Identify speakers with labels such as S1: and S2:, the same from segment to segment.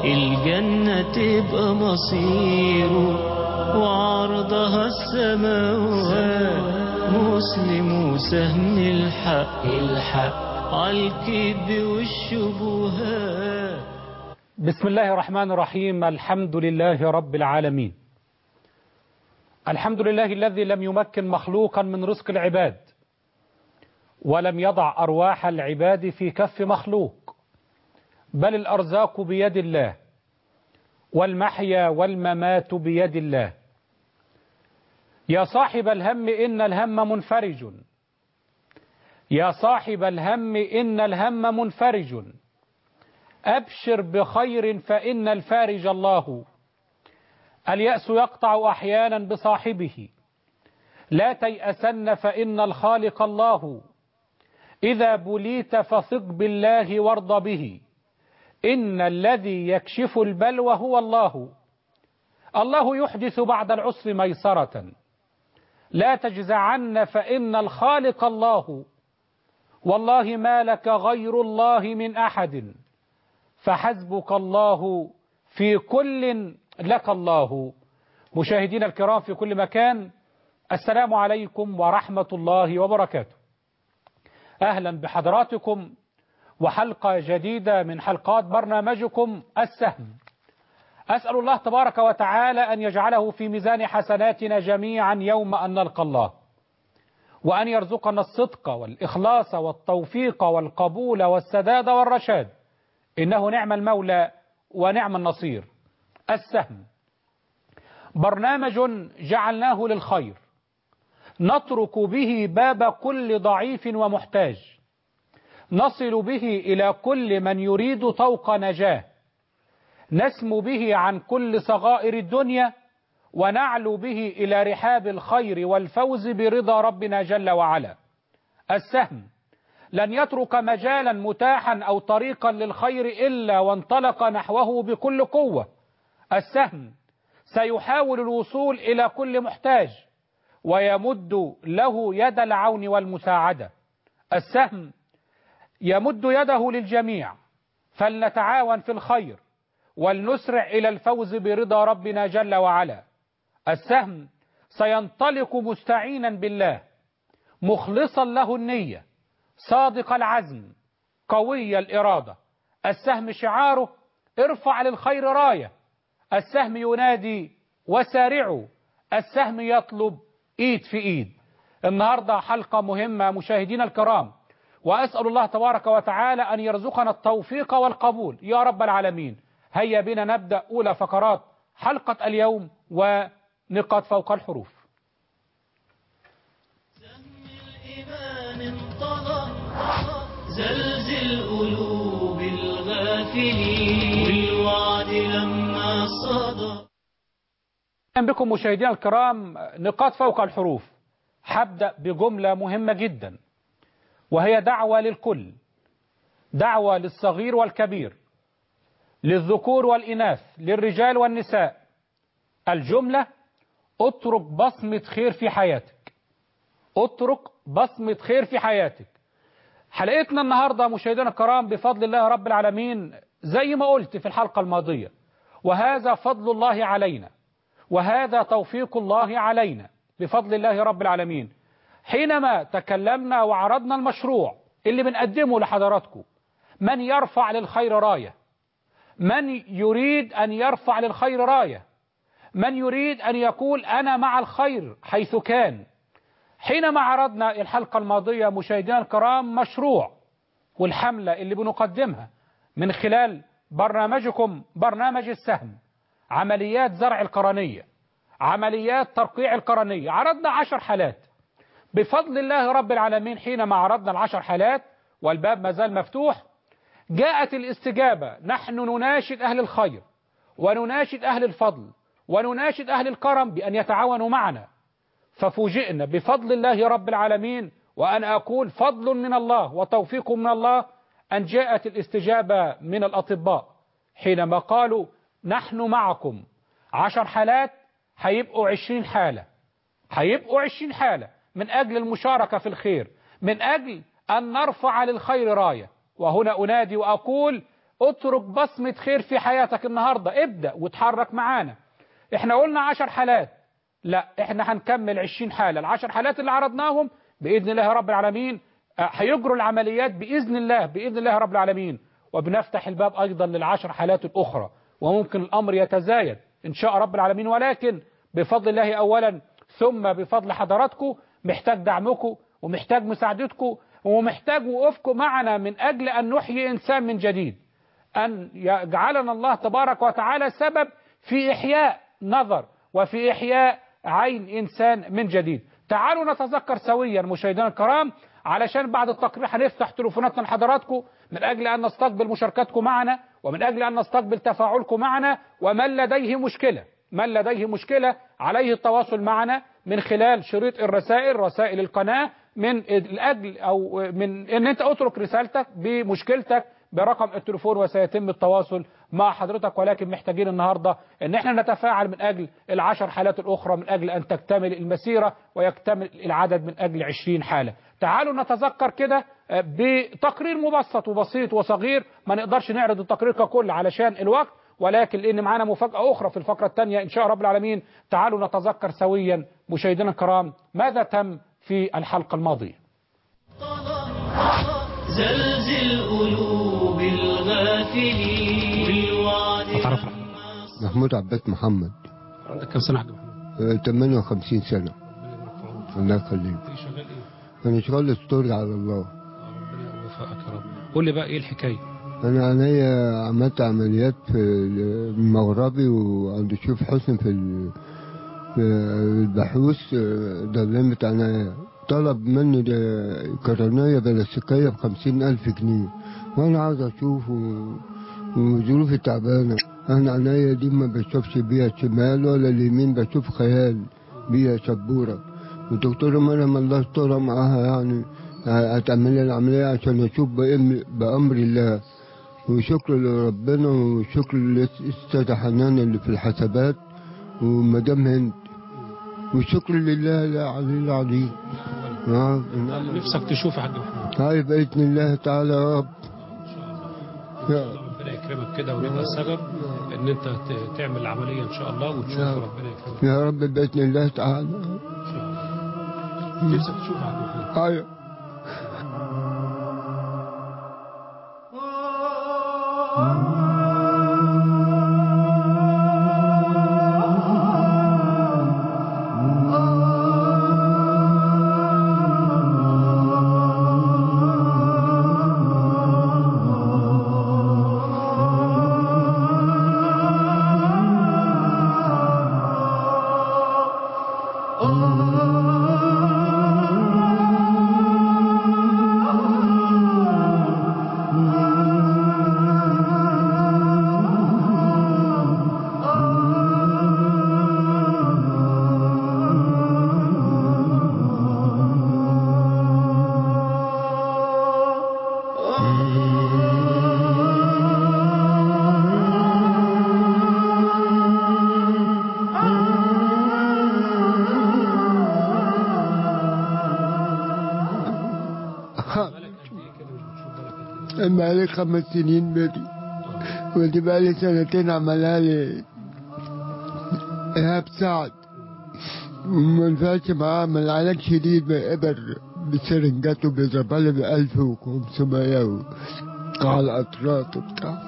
S1: الجنة تبقى مصيره وعرضها السماوات مسلم وسهم الحق الحق عالكذب والشبهات
S2: بسم الله الرحمن الرحيم الحمد لله رب العالمين الحمد لله الذي لم يمكن مخلوقا من رزق العباد ولم يضع أرواح العباد في كف مخلوق بل الأرزاق بيد الله والمحيا والممات بيد الله يا صاحب الهم إن الهم منفرج يا صاحب الهم إن الهم منفرج أبشر بخير فإن الفارج الله اليأس يقطع أحيانا بصاحبه لا تيأسن فإن الخالق الله إذا بليت فثق بالله وارض به إن الذي يكشف البلوى هو الله الله يحدث بعد العسر ميسرة لا تجزعن فإن الخالق الله والله ما لك غير الله من أحد فحسبك الله في كل لك الله مشاهدينا الكرام في كل مكان السلام عليكم ورحمة الله وبركاته أهلا بحضراتكم وحلقة جديدة من حلقات برنامجكم السهم أسأل الله تبارك وتعالى أن يجعله في ميزان حسناتنا جميعا يوم أن نلقى الله وأن يرزقنا الصدق والإخلاص والتوفيق والقبول والسداد والرشاد إنه نعم المولى ونعم النصير السهم برنامج جعلناه للخير نترك به باب كل ضعيف ومحتاج نصل به إلى كل من يريد طوق نجاه نسمو به عن كل صغائر الدنيا ونعلو به إلى رحاب الخير والفوز برضا ربنا جل وعلا السهم لن يترك مجالا متاحا أو طريقا للخير إلا وانطلق نحوه بكل قوة السهم سيحاول الوصول إلى كل محتاج ويمد له يد العون والمساعدة السهم يمد يده للجميع فلنتعاون في الخير ولنسرع إلى الفوز برضا ربنا جل وعلا السهم سينطلق مستعينا بالله مخلصا له النية صادق العزم قوي الإرادة السهم شعاره ارفع للخير راية السهم ينادي وسارعوا السهم يطلب ايد في ايد النهاردة حلقة مهمة مشاهدينا الكرام وأسأل الله تبارك وتعالى أن يرزقنا التوفيق والقبول يا رب العالمين هيا بنا نبدأ أولى فقرات حلقة اليوم ونقاط فوق الحروف
S1: الإيمان انطلق زلزل قلوب الغافلين والوعد لما صدى
S2: أهلا بكم مشاهدينا الكرام نقاط فوق الحروف هبدأ بجملة مهمة جدا وهي دعوة للكل دعوة للصغير والكبير للذكور والإناث للرجال والنساء الجملة اترك بصمة خير في حياتك اترك بصمة خير في حياتك حلقتنا النهاردة مشاهدينا الكرام بفضل الله رب العالمين زي ما قلت في الحلقة الماضية وهذا فضل الله علينا وهذا توفيق الله علينا بفضل الله رب العالمين حينما تكلمنا وعرضنا المشروع اللي بنقدمه لحضراتكم من يرفع للخير راية من يريد أن يرفع للخير راية من يريد أن يقول أنا مع الخير حيث كان حينما عرضنا الحلقة الماضية مشاهدينا الكرام مشروع والحملة اللي بنقدمها من خلال برنامجكم برنامج السهم عمليات زرع القرنية عمليات ترقيع القرنية عرضنا عشر حالات بفضل الله رب العالمين حينما عرضنا العشر حالات والباب ما زال مفتوح جاءت الاستجابة نحن نناشد أهل الخير ونناشد أهل الفضل ونناشد أهل الكرم بأن يتعاونوا معنا ففوجئنا بفضل الله رب العالمين وأنا أقول فضل من الله وتوفيق من الله أن جاءت الاستجابة من الأطباء حينما قالوا نحن معكم عشر حالات هيبقوا عشرين حالة هيبقوا عشرين حالة من أجل المشاركة في الخير من أجل أن نرفع للخير راية وهنا أنادي وأقول اترك بصمة خير في حياتك النهاردة ابدأ وتحرك معانا احنا قلنا عشر حالات لا احنا هنكمل عشرين حالة العشر حالات اللي عرضناهم بإذن الله رب العالمين آه، هيجروا العمليات بإذن الله بإذن الله رب العالمين وبنفتح الباب أيضا للعشر حالات الأخرى وممكن الأمر يتزايد إن شاء رب العالمين ولكن بفضل الله أولا ثم بفضل حضراتكم محتاج دعمكم ومحتاج مساعدتكم ومحتاج وقوفكم معنا من أجل أن نحيي إنسان من جديد أن يجعلنا الله تبارك وتعالى سبب في إحياء نظر وفي إحياء عين إنسان من جديد تعالوا نتذكر سويا مشاهدينا الكرام علشان بعد التقرير هنفتح تليفوناتنا لحضراتكم من أجل أن نستقبل مشاركتكم معنا ومن أجل أن نستقبل تفاعلكم معنا ومن لديه مشكلة من لديه مشكلة عليه التواصل معنا من خلال شريط الرسائل رسائل القناة من الأجل أو من أن أنت أترك رسالتك بمشكلتك برقم التليفون وسيتم التواصل مع حضرتك ولكن محتاجين النهاردة ان احنا نتفاعل من اجل العشر حالات الاخرى من اجل ان تكتمل المسيرة ويكتمل العدد من اجل عشرين حالة تعالوا نتذكر كده آه، بتقرير مبسط وبسيط وصغير ما نقدرش نعرض التقرير ككل علشان الوقت ولكن لان معانا مفاجأة اخرى في الفقرة الثانية ان شاء رب العالمين تعالوا نتذكر سويا مشاهدينا الكرام ماذا تم في الحلقة الماضية
S1: زلزل قلوب الغافلين بالوعد
S3: أتعرف
S4: محمود عباس محمد
S3: عندك كم سنة يا حاج محمد؟
S4: آه، 58 سنة الله يخليك
S3: إيه شغال ايه؟
S4: أنا شغال ستوري على الله
S3: ربنا يوفقك يا رب قول لي بقى ايه الحكاية؟
S4: أنا عينيا عملت عمليات في المغربي وعند شوف حسن في ال- في البحوث آه، ضلمت عينيا طلب مني ده كرنية بلاستيكية بخمسين ألف جنيه وأنا عاوز أشوف و- وظروفي تعبانة أنا عينيا دي ما بشوفش بيها شمال ولا اليمين بشوف خيال بيها شبورة والدكتورة مريم الله يسترها معاها يعني هتعمل لي العملية عشان أشوف بأمر, بأمر الله وشكر لربنا وشكر للأستاذة حنان اللي في الحسابات ومدام هند والشكر لله العلي العظيم آه،
S3: نفسك تشوف يا حاج محمد
S4: هاي بإذن الله تعالى يا رب يا
S3: ربنا يكرمك كده ونبقى السبب ان انت ت- تعمل العملية ان شاء الله وتشوف
S4: يا رب.
S3: ربنا يكرمك
S4: يا رب بإذن الله تعالى
S3: ان شاء الله نفسك تشوف يا حاج محمد
S4: هاي
S3: بالك قد ايه كده مش بتشوف بالك قد ايه
S4: بقالي خمس سنين بدي ودي بقالي سنتين عملها لي إيهاب سعد ما ينفعش معاه عمل علاج شديد بإبر بسرنجات وبيضربها لي ب 1500 و- على الأطراف وبتاع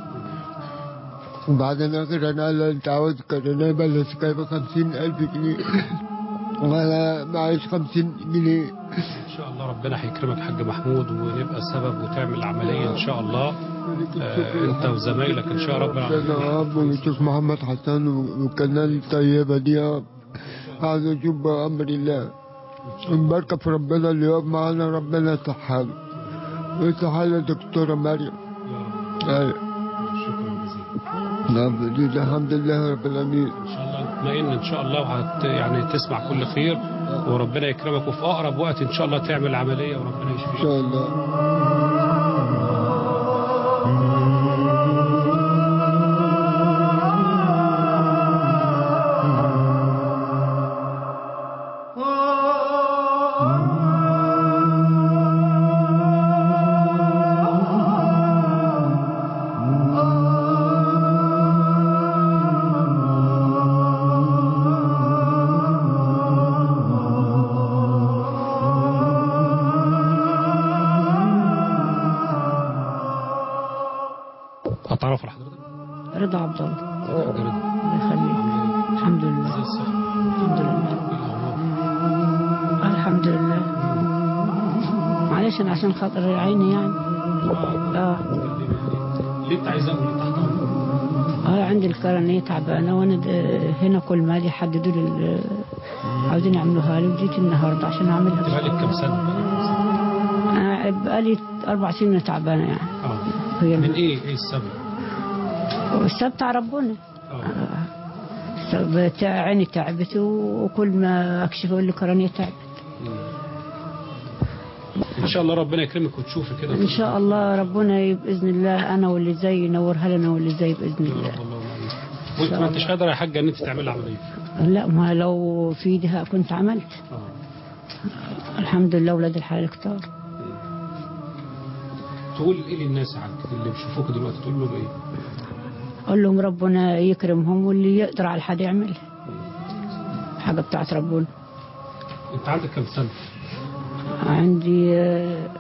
S4: وبعدين آخر أنا قال له أنت عاوز كرنيه بلس جايبة خمسين ألف جنيه وأنا معيش خمسين جنيه
S3: ان شاء الله ربنا هيكرمك يا حاج محمود ونبقى السبب وتعمل العملية ان شاء الله آه، انت وزمايلك ان شاء رب
S4: ربنا
S3: العالمين
S4: يا رب ونشوف محمد حسن والقناة الطيبة دي يا رب عايز اشوف بأمر الله البركة في ربنا اللي يقف معانا ربنا يصحها له ويصحها له دكتورة مريم
S3: يا رب
S4: أيوة.
S3: شكرا جزيلا
S4: رب دي الحمد لله رب العالمين
S3: ان شاء الله اطمئن ان شاء الله وهت يعني تسمع كل خير وربنا يكرمك وفي اقرب وقت ان شاء الله تعمل عمليه وربنا
S4: ان
S3: يشفيك
S4: شاء الله
S1: Oh
S3: اتعرف على حضرتك
S5: رضا عبد الله
S3: حاجة رضا
S5: الله يخليك الحمد
S3: ازاي
S5: لله
S3: الصحة
S5: الحمد لله
S3: ايه الاخبار
S5: آه، الحمد لله معلش أنا عشان خاطر عيني يعني اه
S3: ليه انت عايز اقول تحت امرك
S5: اه عندي القرنية تعبانة وانا د- هنا كل ما لي حددوا لي ال- عاوزين يعملوها لي وجيت النهارده عشان
S3: انت
S5: اعملها
S3: بقالك كام سنة بقالك كام سنة
S5: انا بقالي اربع سنين تعبانة يعني
S3: اه
S5: هي
S3: من ايه ايه السبب
S5: والسبب بتاع ربنا
S3: اه
S5: السبب تاع عيني تعبت وكل ما اكشف اقول لي قرنية تعبت
S3: ان شاء الله ربنا يكرمك وتشوفي كده
S5: ان شاء الله ربنا ي- باذن الله انا واللي زي ينورها لنا واللي زي باذن
S3: يا
S5: الله
S3: رب اللهم امين وانت ما انتش قادره يا حاجه ان انت تعملي عمليه
S5: لا ما لو في ايدها كنت عملت
S3: اه
S5: الحمد لله ولاد الحلال كتار
S3: تقول ايه للناس يا حاج اللي بيشوفوك دلوقتي تقول لهم ايه
S5: اقول لهم ربنا يكرمهم واللي يقدر على حد يعملها حاجه بتاعت ربنا
S3: انت عندك كام سنه
S5: عندي آه،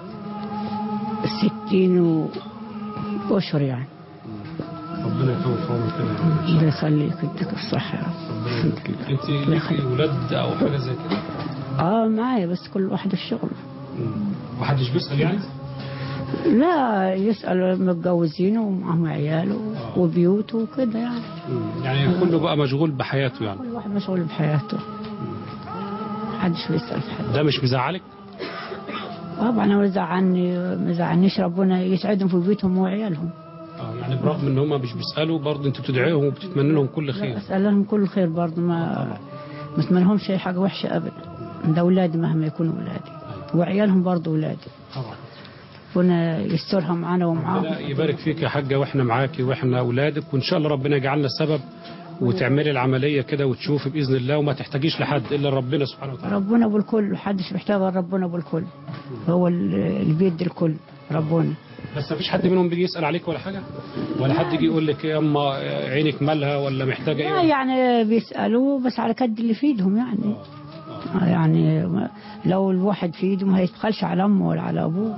S5: ستين و- واشهر يعني
S3: ربنا يطول في عمرك كده يا رب.
S5: الله يخليك يديك الصحه يا رب
S3: ربنا يبارك فيك انت ليكي ولاد او حاجه زي كده
S5: اه معايا بس كل واحد في شغله
S3: محدش بيسال يعني
S5: لا يسأل متجوزين ومعهم عيال و- وبيوت وكده يعني
S3: يعني كله بقى مشغول بحياته يعني
S5: كل واحد مشغول بحياته محدش بيسأل في حد
S3: ده مش مزعلك
S5: طبعا انا مزعلني مزعلنيش ربنا يسعدهم في بيوتهم وعيالهم
S3: اه يعني برغم ان هم مش بيسالوا برضه انت بتدعيهم وبتتمنى لهم كل خير
S5: اسال لهم كل خير برضه ما ما اتمنهمش اي حاجه وحشه ابدا ده اولادي مهما يكونوا اولادي وعيالهم برضه اولادي
S3: طبعا
S5: ربنا يسترها معانا ومعاهم
S3: ربنا يبارك فيك يا حاجه واحنا معاكي واحنا اولادك وان شاء الله ربنا يجعلنا السبب وتعملي العمليه كده وتشوفي باذن الله وما تحتاجيش لحد الا ربنا سبحانه وتعالى
S5: ربنا بالكل محدش محتاج غير ربنا بالكل هو ال- اللي بيدي الكل ربنا
S3: بس مفيش حد منهم بيجي يسال عليك ولا حاجه ولا حد يجي يقول لك يا اما عينك مالها ولا محتاجه
S5: لا
S3: ايه
S5: يعني بيسألوا بس على قد اللي في ايدهم يعني آه يعني ما- لو الواحد في ايده ما هيتبخلش على امه ولا على ابوه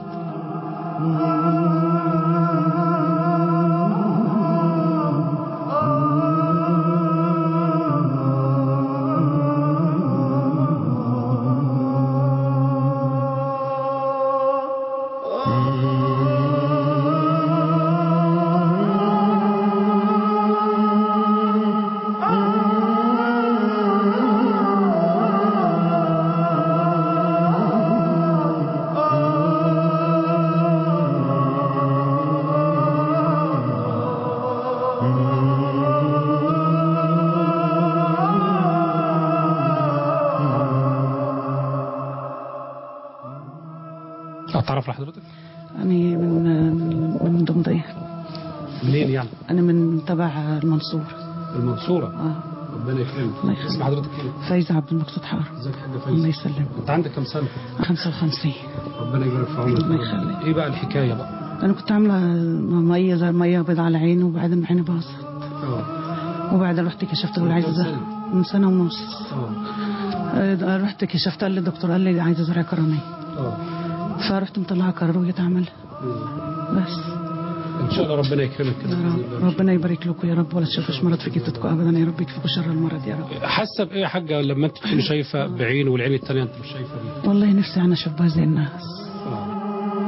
S3: اتعرف على حضرتك
S6: أنا من من من دمضية
S3: منين يعني
S6: أنا من تبع المنصور
S3: المنصوره
S6: آه.
S3: ربنا يكرمك
S6: الله يخليك.
S3: اسم حضرتك ايه
S6: فايزة عبد المقصود حار
S3: ازيك يا حاجه
S6: الله
S3: فايز
S6: يسلمك
S3: انت عندك كام سنه
S6: 55
S3: ربنا يبارك في عمرك
S6: الله يخليك.
S3: ايه بقى الحكايه بقى
S6: أنا كنت عاملة مية زي مية بيض على عيني وبعدين عيني باظت
S3: اه
S6: وبعدين رحت كشفت
S3: من
S6: قال عايزة
S3: كام
S6: زرع
S3: سنة؟
S6: من سنة ونص
S3: اه
S6: آه، رحت كشفت قال لي الدكتور قال لي عايزة زرع قرنية
S3: اه
S6: فرحت مطلعة قرار وجيت أعملها بس
S3: ان شاء الله ربنا يكرمك كده
S6: يا
S3: بإذن
S6: رب
S3: الله.
S6: ربنا يبارك لكم يا رب ولا تشوفوش مرض في كتتكم أبدا يا رب يكفيكم شر المرض يا رب
S3: حاسه بايه يا حاجه لما انت تكوني شايفه بعين والعين الثانيه انت مش شايفه بيها
S6: والله نفسي أنا أشوف بها زي الناس
S3: اه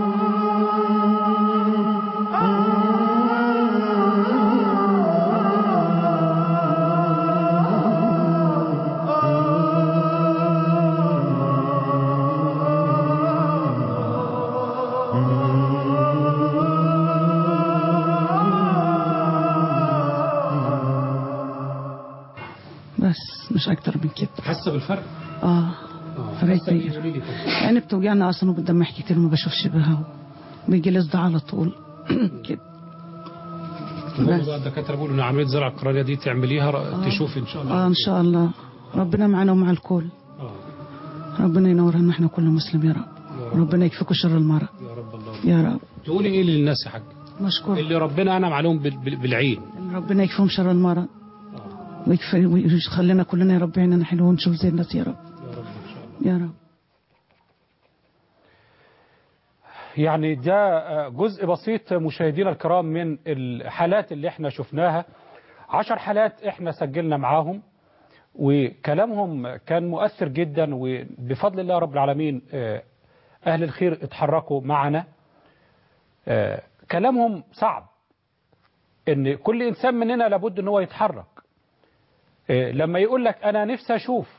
S6: بس مش أكتر من كده
S3: حاسه بالفرق
S6: آه
S3: اه
S6: فرق
S3: حاسة بإيه؟
S6: كبير.
S3: قولي لي كده.
S6: يعني بتوجعني اصلا وبتدمع كتير ما بشوفش بها بيجي لي صداع على طول كده
S3: هم
S6: بس.
S3: بقى الدكاتره بيقولوا ان عمليه زرع القرنيه دي تعمليها ر- تشوفي ان شاء الله
S6: اه ان شاء الله ربنا معنا ومع الكل
S3: اه
S6: ربنا ينور ان احنا كل مسلم يا رب ربنا يكفيكم شر المرض
S3: يا رب الله
S6: يا رب
S3: تقولي ايه للناس يا حاج
S6: مشكور
S3: اللي ربنا انعم عليهم بال- بال- بالعين
S6: ربنا يكفيهم شر المرض ويكفي ويخلينا كلنا يا رب عيننا حلوه ونشوف زي الناس يا رب
S3: يا رب ان شاء الله
S6: يا رب
S2: يعني ده جزء بسيط مشاهدينا الكرام من الحالات اللي احنا شفناها عشر حالات احنا سجلنا معاهم وكلامهم كان مؤثر جدا وبفضل الله رب العالمين آه، أهل الخير اتحركوا معنا آه، كلامهم صعب ان كل انسان مننا لابد ان هو يتحرك آه، لما يقول لك انا نفسي اشوف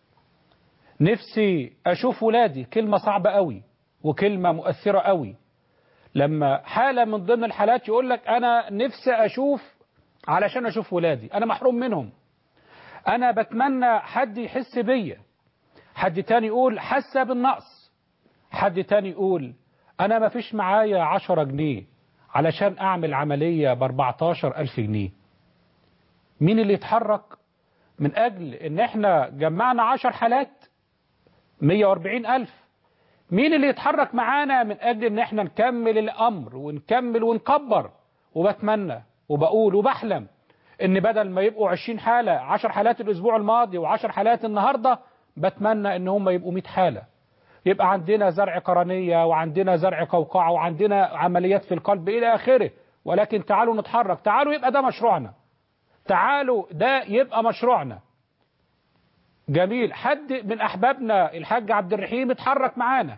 S2: نفسي اشوف ولادي كلمة صعبة قوي وكلمة مؤثرة قوي لما حالة من ضمن الحالات يقول لك انا نفسي اشوف علشان اشوف ولادي انا محروم منهم انا بتمنى حد يحس بيا حد تاني يقول حاسه بالنقص حد تاني يقول انا ما فيش معايا عشرة جنيه علشان اعمل عملية ب 14 الف جنيه مين اللي يتحرك من اجل ان احنا جمعنا عشر حالات 140 الف مين اللي يتحرك معانا من اجل ان احنا نكمل الامر ونكمل ونكبر وبتمنى وبقول وبحلم ان بدل ما يبقوا 20 حالة 10 حالات الاسبوع الماضي و10 حالات النهاردة بتمنى ان هم يبقوا 100 حالة يبقى عندنا زرع قرنية وعندنا زرع قوقعة وعندنا عمليات في القلب الى اخره ولكن تعالوا نتحرك تعالوا يبقى ده مشروعنا تعالوا ده يبقى مشروعنا جميل حد من احبابنا الحاج عبد الرحيم اتحرك معانا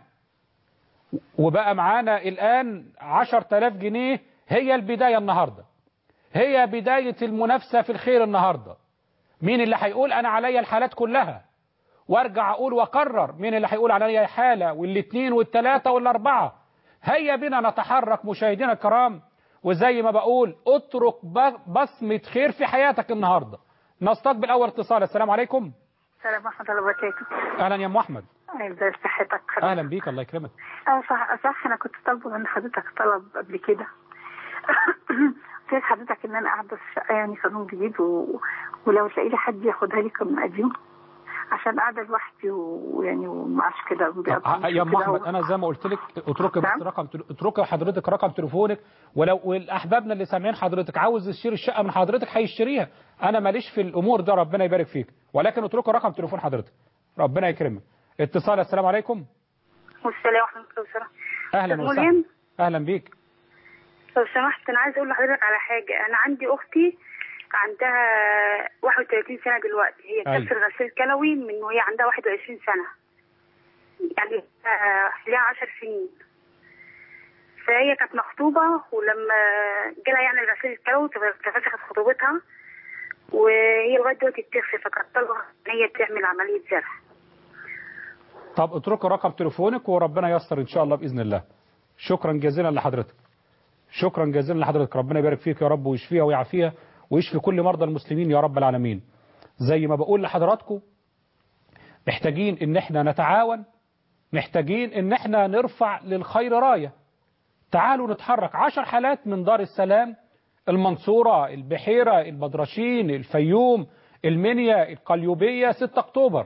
S2: وبقى معانا الان 10000 جنيه هي البداية النهارده هي بداية المنافسة في الخير النهاردة مين اللي هيقول أنا عليا الحالات كلها وارجع أقول وأقرر مين اللي هيقول عليا حالة والاثنين والثلاثة والأربعة هيا بنا نتحرك مشاهدينا الكرام وزي ما بقول اترك بصمة خير في حياتك النهاردة نستقبل أول اتصال السلام عليكم
S7: السلام ورحمة الله وبركاته
S2: أهلا يا أم أحمد
S7: ازي صحتك
S2: أهلا بيك الله يكرمك
S7: اه صح صح انا كنت طالبه من حضرتك طلب قبل كده قلت لحضرتك ان انا قاعده في الشقه يعني قانون جديد و... ولو تلاقي لي حد ياخدها لي قانون قديم عشان قاعده لوحدي ويعني ومعاش كده
S2: آه، يا ام احمد انا زي ما قلت لك اتركي بس
S7: نعم.
S2: رقم تل- اتركي حضرتك رقم تليفونك ولو والاحبابنا اللي سامعين حضرتك عاوز يشتري الشقه من حضرتك هيشتريها انا ماليش في الامور ده ربنا يبارك فيك ولكن اتركي رقم تليفون حضرتك ربنا يكرمك اتصال السلام عليكم
S7: والسلام ورحمه الله وبركاته
S2: اهلا
S7: أستاذ
S2: وسهلا
S7: مليم؟
S2: اهلا بيك
S7: لو سمحت انا عايز اقول لحضرتك على حاجه انا عندي اختي عندها 31 سنه دلوقتي هي
S2: أيوة.
S7: كسر غسيل كلوي من وهي عندها 21 سنه يعني آه، ليها 10 سنين فهي كانت مخطوبه ولما جالها يعني الغسيل الكلوي فسخت خطوبتها وهي لغايه دلوقتي بتخفي فكانت طالبه ان هي تعمل عمليه زرع
S2: طب اتركي رقم تليفونك وربنا ييسر ان شاء الله باذن الله شكرا جزيلا لحضرتك شكرا جزيلا لحضرتك ربنا يبارك فيك يا رب ويشفيها ويعافيها ويشفي كل مرضى المسلمين يا رب العالمين زي ما بقول لحضراتكم محتاجين ان احنا نتعاون محتاجين ان احنا نرفع للخير راية تعالوا نتحرك عشر حالات من دار السلام المنصورة البحيرة البدرشين الفيوم المنيا القليوبية 6 اكتوبر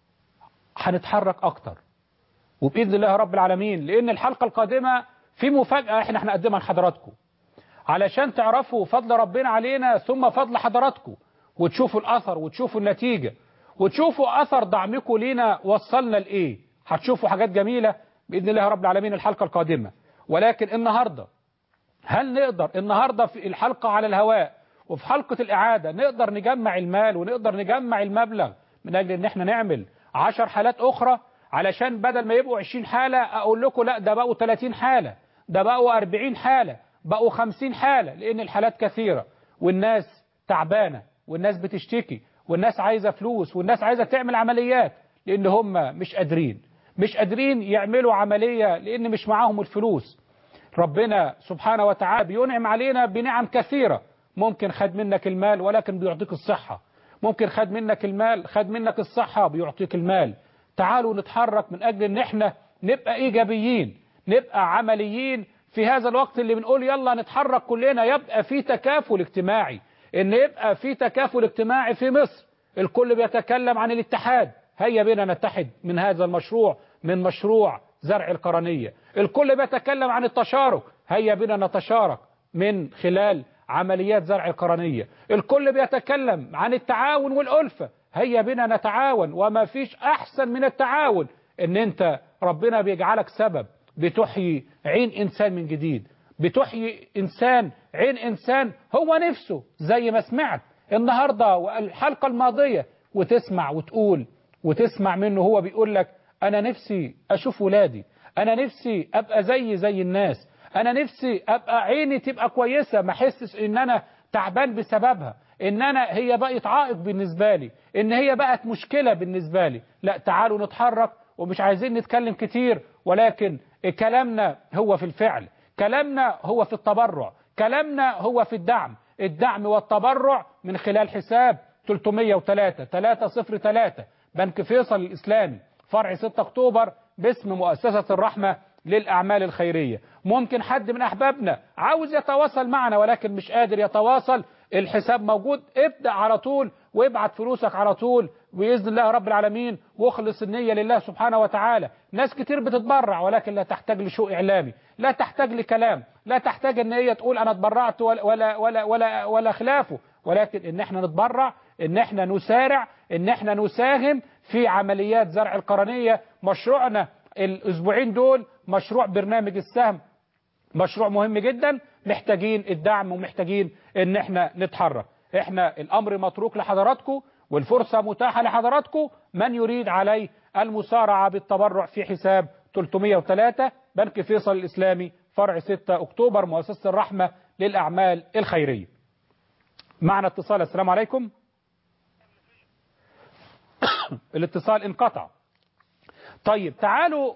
S2: هنتحرك اكتر وبإذن الله رب العالمين لأن الحلقة القادمة في مفاجأة احنا هنقدمها لحضراتكم علشان تعرفوا فضل ربنا علينا ثم فضل حضراتكم وتشوفوا الأثر وتشوفوا النتيجة وتشوفوا أثر دعمكم لينا وصلنا لإيه هتشوفوا حاجات جميلة بإذن الله رب العالمين الحلقة القادمة ولكن النهاردة هل نقدر النهاردة في الحلقة على الهواء وفي حلقة الإعادة نقدر نجمع المال ونقدر نجمع المبلغ من أجل إن احنا نعمل عشر حالات أخرى علشان بدل ما يبقوا 20 حالة أقول لكم لا ده بقوا 30 حالة ده بقوا 40 حالة بقوا 50 حالة لأن الحالات كثيرة والناس تعبانة والناس بتشتكي والناس عايزة فلوس والناس عايزة تعمل عمليات لأن هم مش قادرين مش قادرين يعملوا عملية لأن مش معاهم الفلوس ربنا سبحانه وتعالى بينعم علينا بنعم كثيرة ممكن خد منك المال ولكن بيعطيك الصحة ممكن خد منك المال خد منك الصحة بيعطيك المال تعالوا نتحرك من أجل أن احنا نبقى إيجابيين نبقى عمليين في هذا الوقت اللي بنقول يلا نتحرك كلنا يبقى في تكافل اجتماعي ان يبقى في تكافل اجتماعي في مصر الكل بيتكلم عن الاتحاد هيا بنا نتحد من هذا المشروع من مشروع زرع القرنية الكل بيتكلم عن التشارك هيا بنا نتشارك من خلال عمليات زرع القرنية الكل بيتكلم عن التعاون والألفة هيا بنا نتعاون وما فيش أحسن من التعاون ان انت ربنا بيجعلك سبب بتحيي عين إنسان من جديد بتحيي إنسان عين إنسان هو نفسه زي ما سمعت النهاردة والحلقة الماضية وتسمع وتقول وتسمع منه هو بيقول لك أنا نفسي أشوف ولادي أنا نفسي أبقى زي زي الناس أنا نفسي أبقى عيني تبقى كويسة ما أحسش إن أنا تعبان بسببها إن أنا هي بقت عائق بالنسبة لي إن هي بقت مشكلة بالنسبة لي لا تعالوا نتحرك ومش عايزين نتكلم كتير ولكن كلامنا هو في الفعل كلامنا هو في التبرع كلامنا هو في الدعم الدعم والتبرع من خلال حساب 303 303 بنك فيصل الإسلامي فرع 6 أكتوبر باسم مؤسسة الرحمة للأعمال الخيرية ممكن حد من أحبابنا عاوز يتواصل معنا ولكن مش قادر يتواصل الحساب موجود ابدأ على طول وابعت فلوسك على طول بإذن الله رب العالمين واخلص النية لله سبحانه وتعالى ناس كتير بتتبرع ولكن لا تحتاج لشو إعلامي لا تحتاج لكلام لا تحتاج ان هي تقول انا اتبرعت ولا ولا ولا ولا, ولا خلافه ولكن ان احنا نتبرع ان احنا نسارع ان احنا نساهم في عمليات زرع القرنية مشروعنا الاسبوعين دول مشروع برنامج السهم مشروع مهم جدا محتاجين الدعم ومحتاجين ان احنا نتحرك احنا الامر متروك لحضراتكم والفرصة متاحة لحضراتكم من يريد عليه المسارعة بالتبرع في حساب 303 بنك فيصل الإسلامي فرع 6 أكتوبر مؤسسة الرحمة للأعمال الخيرية معنا اتصال السلام عليكم الاتصال انقطع طيب تعالوا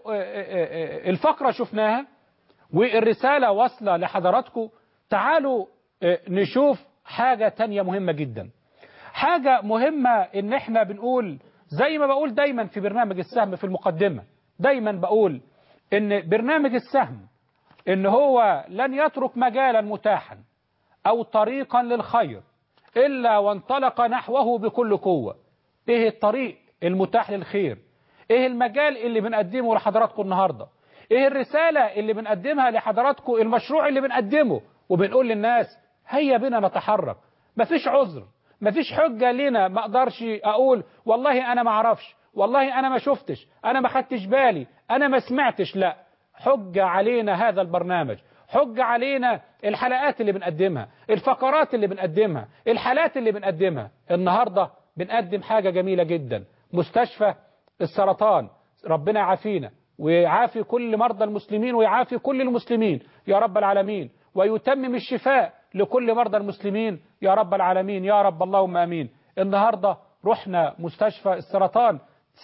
S2: الفقرة شفناها والرسالة واصلة لحضراتكم تعالوا نشوف حاجة تانية مهمة جدا حاجة مهمة ان احنا بنقول زي ما بقول دايما في برنامج السهم في المقدمة دايما بقول ان برنامج السهم ان هو لن يترك مجالا متاحا او طريقا للخير الا وانطلق نحوه بكل قوة ايه الطريق المتاح للخير ايه المجال اللي بنقدمه لحضراتكم النهاردة ايه الرسالة اللي بنقدمها لحضراتكم المشروع اللي بنقدمه وبنقول للناس هيا بنا نتحرك مفيش عذر مفيش حجة لنا ما اقدرش اقول والله انا ما اعرفش والله انا ما شفتش انا ما خدتش بالي انا ما سمعتش لا حجة علينا هذا البرنامج حجة علينا الحلقات اللي بنقدمها الفقرات اللي بنقدمها الحالات اللي بنقدمها النهاردة بنقدم حاجة جميلة جدا مستشفى السرطان ربنا يعافينا ويعافي كل مرضى المسلمين ويعافي كل المسلمين يا رب العالمين ويتمم الشفاء لكل مرضى المسلمين يا رب العالمين يا رب اللهم امين النهاردة رحنا مستشفى السرطان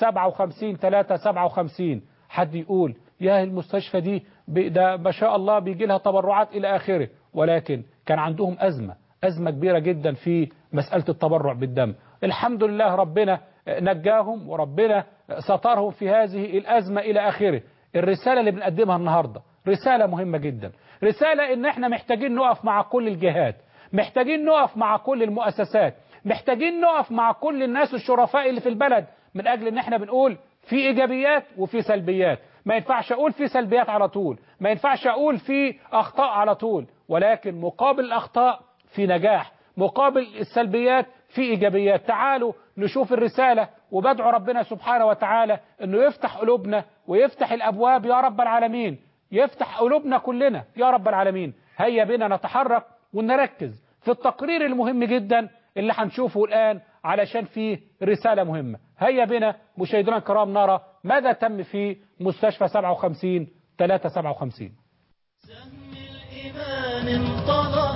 S2: 57 3 57 حد يقول يا المستشفى دي ده ما شاء الله بيجي لها تبرعات إلى آخره ولكن كان عندهم أزمة أزمة كبيرة جدا في مسألة التبرع بالدم الحمد لله ربنا نجاهم وربنا سترهم في هذه الأزمة إلى آخره الرسالة اللي بنقدمها النهاردة رسالة مهمة جدا رسالة إن احنا محتاجين نقف مع كل الجهات محتاجين نقف مع كل المؤسسات محتاجين نقف مع كل الناس الشرفاء اللي في البلد من أجل إن احنا بنقول في إيجابيات وفي سلبيات ما ينفعش أقول في سلبيات على طول ما ينفعش أقول في أخطاء على طول ولكن مقابل الأخطاء في نجاح مقابل السلبيات في إيجابيات تعالوا نشوف الرسالة وبدعو ربنا سبحانه وتعالى أنه يفتح قلوبنا ويفتح الأبواب يا رب العالمين يفتح قلوبنا كلنا يا رب العالمين هيا بنا نتحرك ونركز في التقرير المهم جدا اللي هنشوفه الآن علشان فيه رسالة مهمة هيا بنا مشاهدينا الكرام نرى ماذا تم في مستشفى 57 357
S1: سهم الإيمان انطلق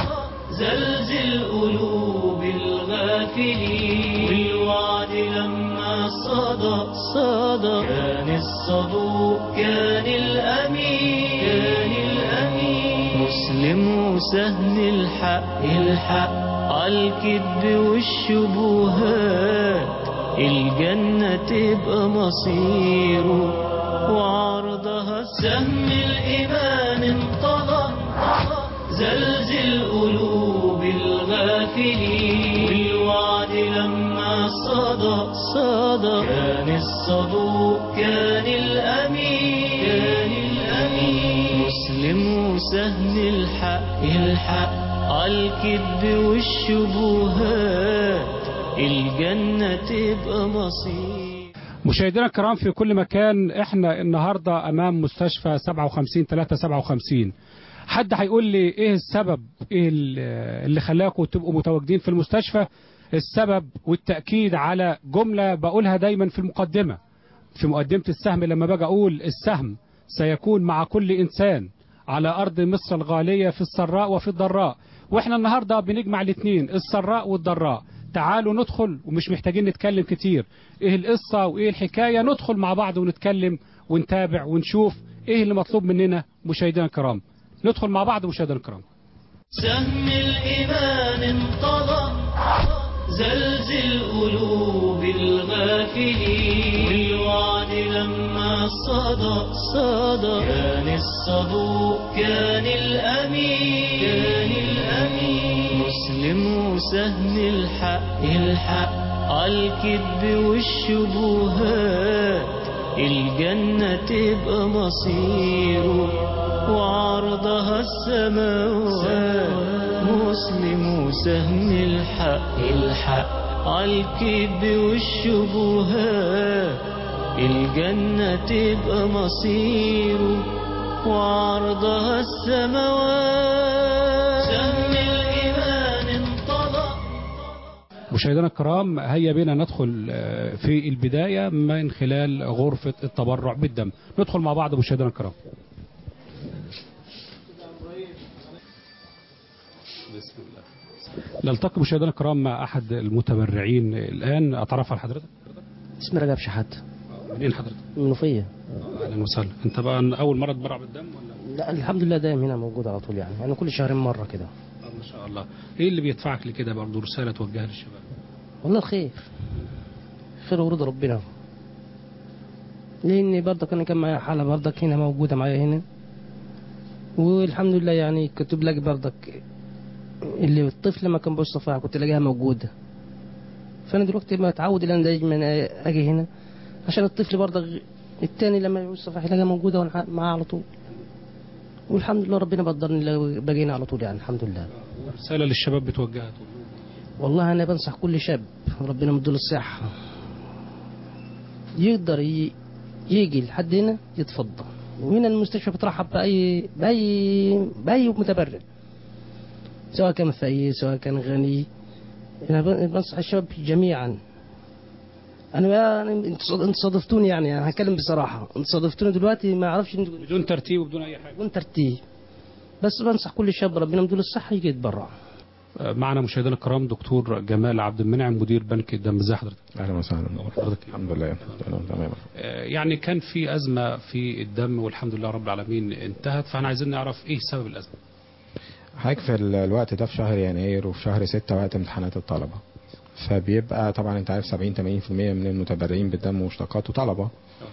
S1: زلزل قلوب الغافلين بالوعد لما صدق صدق كان الصدوق كان الأمين كان الأمين مسلم وسهم الحق الحق عالكذب والشبهات الجنة تبقى مصيره وعرضها سهم الإيمان انطلق زلزل قلوب الغافلين بالوعد لما صدق صدق كان الصدوق كان الأمين كان الأمين مسلم وسهم الحق الحق عالكذب والشبهات الجنة تبقى مصير
S3: مشاهدينا الكرام في كل مكان احنا النهارده امام مستشفى 57 357 حد هيقول لي ايه السبب ايه ال- اللي خلاكم تبقوا متواجدين في المستشفى السبب والتاكيد على جمله بقولها دايما في المقدمه في مقدمه السهم لما باجي اقول السهم سيكون مع كل انسان على ارض مصر الغاليه في السراء وفي الضراء واحنا النهارده بنجمع الاثنين السراء والضراء تعالوا ندخل ومش محتاجين نتكلم كتير ايه القصه وايه الحكايه ندخل مع بعض ونتكلم ونتابع ونشوف ايه اللي مطلوب مننا مشاهدينا الكرام ندخل مع بعض مشاهدينا الكرام
S1: سهم الإيمان انطلق زلزل قلوب الغافلين والوعد لما صدى صدى كان الصدوق كان الأمين كان الأمين مسلم وسهم الحق الحق عالكذب والشبهات الجنة تبقى مصيره وعرضها السماوات مسلم وسهم الحق الحق عالكذب والشبهات الجنة تبقى مصيره وعرضها السماوات سهم الإيمان انطلق
S3: مشاهدينا الكرام هيا بنا ندخل آه، في البدايه من خلال غرفه التبرع بالدم ندخل مع بعض مشاهدينا الكرام بسم الله نلتقي مشاهدينا الكرام مع احد المتبرعين الان اتعرف على حضرتك
S8: اسمي رجب شحات
S3: منين حضرتك
S8: منوفية
S3: اهلا وسهلا انت بقى اول مره تبرع بالدم ولا
S8: لا الحمد لله دايما هنا موجود على طول يعني يعني كل شهرين مرة كده
S3: آه، ما شاء الله ايه اللي بيدفعك لكده برضه رساله توجهها للشباب
S8: والله الخير خير ورد ربنا لأن برضك أنا كان معايا حالة برضك هنا موجودة معايا هنا والحمد لله يعني كنت بلاقي برضك اللي الطفل لما كان بيوصف فيها كنت الاقيها موجودة فأنا دلوقتي ما اتعود إن أنا دايما أجي هنا عشان الطفل برضك التاني لما يوصف يلاقيها موجودة وأنا معاه على طول والحمد لله ربنا بقدرني بقينا على طول يعني الحمد لله
S3: رساله للشباب بتوجهها تقول لهم
S8: والله أنا بنصح كل شاب ربنا مديله الصحة يقدر ي- يجي لحد هنا يتفضل وهنا المستشفى بترحب بأي بأي بأي متبرع سواء كان فقير سواء كان غني أنا ب- بنصح الشباب جميعا أنا يعني انت صاد- انت صادفتوني يعني أنا هتكلم بصراحة انت صادفتوني دلوقتي ما أعرفش انتوا
S3: بدون ترتيب وبدون اي حاجه
S8: بدون ترتيب بس بنصح كل شاب ربنا مديله الصحة يجي يتبرع
S3: آه، معنا مشاهدينا الكرام دكتور جمال عبد المنعم مدير بنك الدم ازي حضرتك
S9: اهلا وسهلا
S3: حضرتك
S9: الحمد لله تمام تمام
S3: آه، يعني كان في ازمه في الدم والحمد لله رب العالمين انتهت فاحنا عايزين نعرف ايه سبب الازمه
S9: حضرتك في ال- الوقت ده في شهر يناير وفي شهر ستة وقت امتحانات الطلبة فبيبقى طبعا انت عارف 70 80% من المتبرعين بالدم ومشتقاته طلبة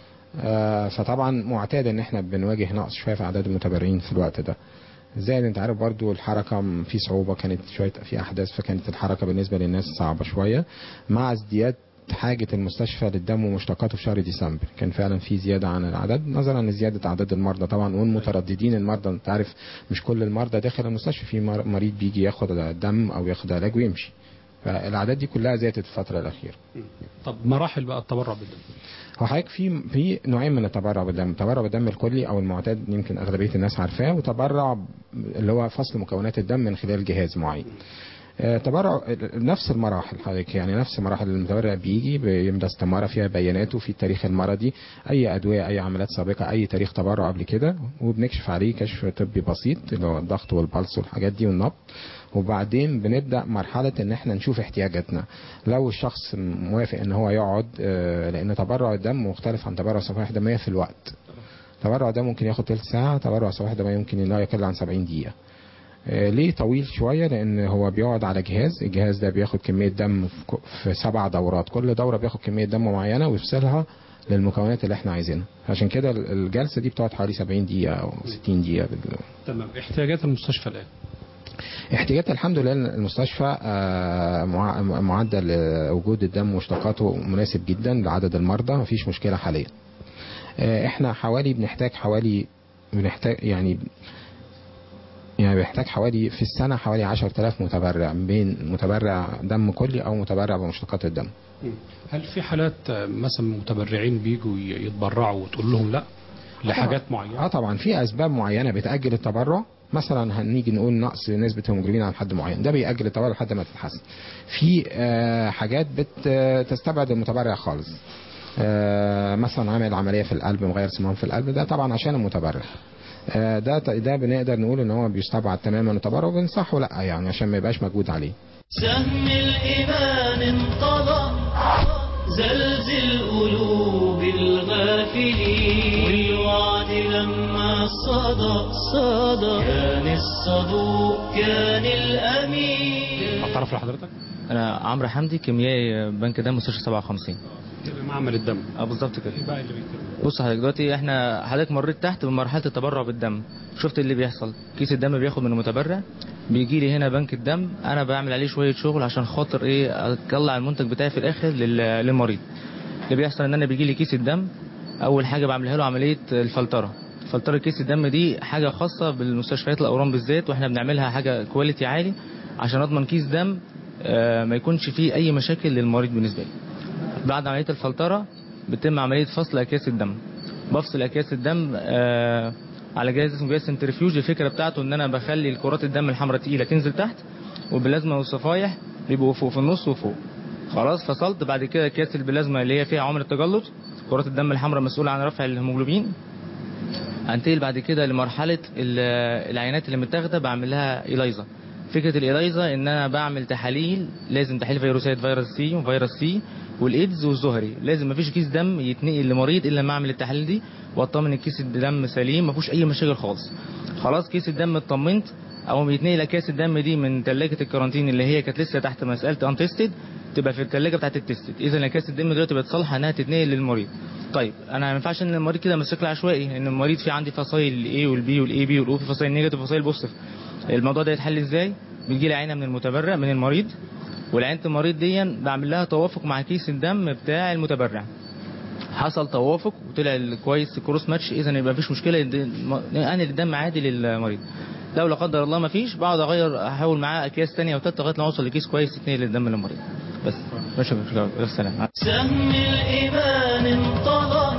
S9: آه فطبعا معتاد ان احنا بنواجه نقص شويه في اعداد المتبرعين في الوقت ده زائد انت عارف برضو الحركة م- في صعوبة كانت شوية في احداث فكانت الحركة بالنسبة للناس صعبة شوية مع ازدياد حاجة المستشفى للدم ومشتقاته في شهر ديسمبر كان فعلا في زيادة عن العدد نظرا لزيادة أعداد المرضى طبعا والمترددين المرضى انت عارف مش كل المرضى داخل المستشفى في مر- مريض بيجي ياخد دم أو ياخد علاج ويمشي فالأعداد دي كلها زادت في الفترة الأخيرة
S3: طب مراحل بقى التبرع بالدم
S9: هو حضرتك في في نوعين من التبرع بالدم تبرع بالدم الكلي او المعتاد يمكن اغلبيه الناس عارفاه وتبرع اللي هو فصل مكونات الدم من خلال جهاز معين آه، تبرع نفس المراحل حضرتك يعني نفس مراحل المتبرع بيجي بيملى استمارة فيها بياناته في التاريخ المرضي اي ادويه اي عمليات سابقه اي تاريخ تبرع قبل كده وبنكشف عليه كشف طبي بسيط اللي هو الضغط والبلس والحاجات دي والنبض وبعدين بنبدا مرحله ان احنا نشوف احتياجاتنا لو الشخص موافق ان هو يقعد آه، لان تبرع الدم مختلف عن تبرع صفائح دميه في الوقت تبرع ده ممكن ياخد تلت ساعه تبرع صفائح دميه يمكن لا يقل عن 70 دقيقه آه، ليه طويل شوية لأن هو بيقعد على جهاز الجهاز ده بياخد كمية دم في ك- في سبع دورات كل دورة بياخد كمية دم معينة ويفصلها للمكونات اللي احنا عايزينها عشان كده ال- الجلسة دي بتقعد حوالي 70 دقيقة أو 60 دقيقة بال-
S3: تمام احتياجات المستشفى الان
S9: احتياجات الحمد لله إن المستشفى آه، مع- معدل آه، وجود الدم واشتقاقاته مناسب جدا لعدد المرضى مفيش مشكلة حاليا آه، احنا حوالي بنحتاج حوالي بنحتاج يعني يعني بيحتاج حوالي في السنة حوالي 10000 متبرع بين متبرع دم كلي أو متبرع بمشتقات الدم
S3: هل في حالات آه، مثلا متبرعين بيجوا ي- يتبرعوا وتقول لهم لا لحاجات معينه
S9: اه طبعا في اسباب معينه بتاجل التبرع مثلا هنيجي نقول نقص نسبه الهيموجلوبين عند حد معين ده بيأجل التبرع لحد ما تتحسن في آه حاجات بتستبعد المتبرع خالص آه مثلا عامل عمليه في القلب مغير صمام في القلب ده طبعا عشان المتبرع آه ده ده بنقدر نقول ان هو بيستبعد تماما التبرع وبنصحه لا يعني عشان ما يبقاش مجهود عليه
S1: سهم الإيمان انطلق زلزل قلوب الغافلين والوعد لما صدى صدى كان الصدوق كان الأمين
S3: اتعرف لحضرتك
S10: انا عمرو حمدي كيميائي بنك دم مستشفى 57
S3: معمل الدم
S10: اه بالظبط كده
S3: ايه بقى اللي بيتم
S10: بص حضرتك دلوقتي احنا حضرتك مريت تحت بمرحله التبرع بالدم شفت اللي بيحصل كيس الدم بياخد من المتبرع بيجي لي هنا بنك الدم انا بعمل عليه شويه شغل عشان خاطر ايه اطلع المنتج بتاعي في الاخر لل- للمريض اللي بيحصل ان انا بيجي لي كيس الدم اول حاجه بعملها له عمليه الفلتره فلتره كيس الدم دي حاجه خاصه بالمستشفيات الاورام بالذات واحنا بنعملها حاجه كواليتي عالي عشان اضمن كيس دم آه، ما يكونش فيه اي مشاكل للمريض بالنسبه لي بعد عمليه الفلتره بتتم عمليه فصل اكياس الدم بفصل اكياس الدم آه على جهاز اسمه جهاز سنترفيوج الفكره بتاعته ان انا بخلي كرات الدم الحمراء تقيله تنزل تحت وباللازمه والصفايح بيبقوا فوق في النص وفوق خلاص فصلت بعد كده اكياس البلازما اللي هي فيها عمر التجلط كرات الدم الحمراء مسؤوله عن رفع الهيموجلوبين هنتقل بعد كده لمرحله ال- العينات اللي متاخده بعمل لها ايلايزا فكره الايلايزا ان انا بعمل تحاليل لازم تحاليل فيروسات فيروس سي وفيروس سي والايدز والزهري لازم مفيش كيس دم يتنقل لمريض الا لما اعمل التحاليل دي واطمن ان كيس الدم سليم مفيهوش اي مشاكل خالص خلاص كيس الدم اطمنت او يتنقل اكياس الدم دي من ثلاجه الكارانتين اللي هي كانت لسه تحت مساله انتستد تبقى في الثلاجه بتاعت التستد اذا اكياس الدم دلوقتي بقت صالحه انها تتنقل للمريض طيب انا ما ينفعش ان المريض كده بشكل عشوائي ان المريض في عندي فصائل الاي والبي والاي بي والاو في فصائل نيجاتيف وفصائل بوزيتيف الموضوع ده يتحل ازاي بتجي لي عينه من المتبرع من المريض والعينه المريض دي بعمل لها توافق مع كيس الدم بتاع المتبرع حصل توافق وطلع كويس كروس ماتش اذا يبقى مفيش مشكله انقل الدم عادي للمريض لو لا قدر الله ما فيش بقعد اغير احاول معاه اكياس ثانيه وثالثه لغايه ما اوصل لكيس كويس يتنقل الدم للمريض بس ماشي السلام
S1: سهم الإيمان انطلق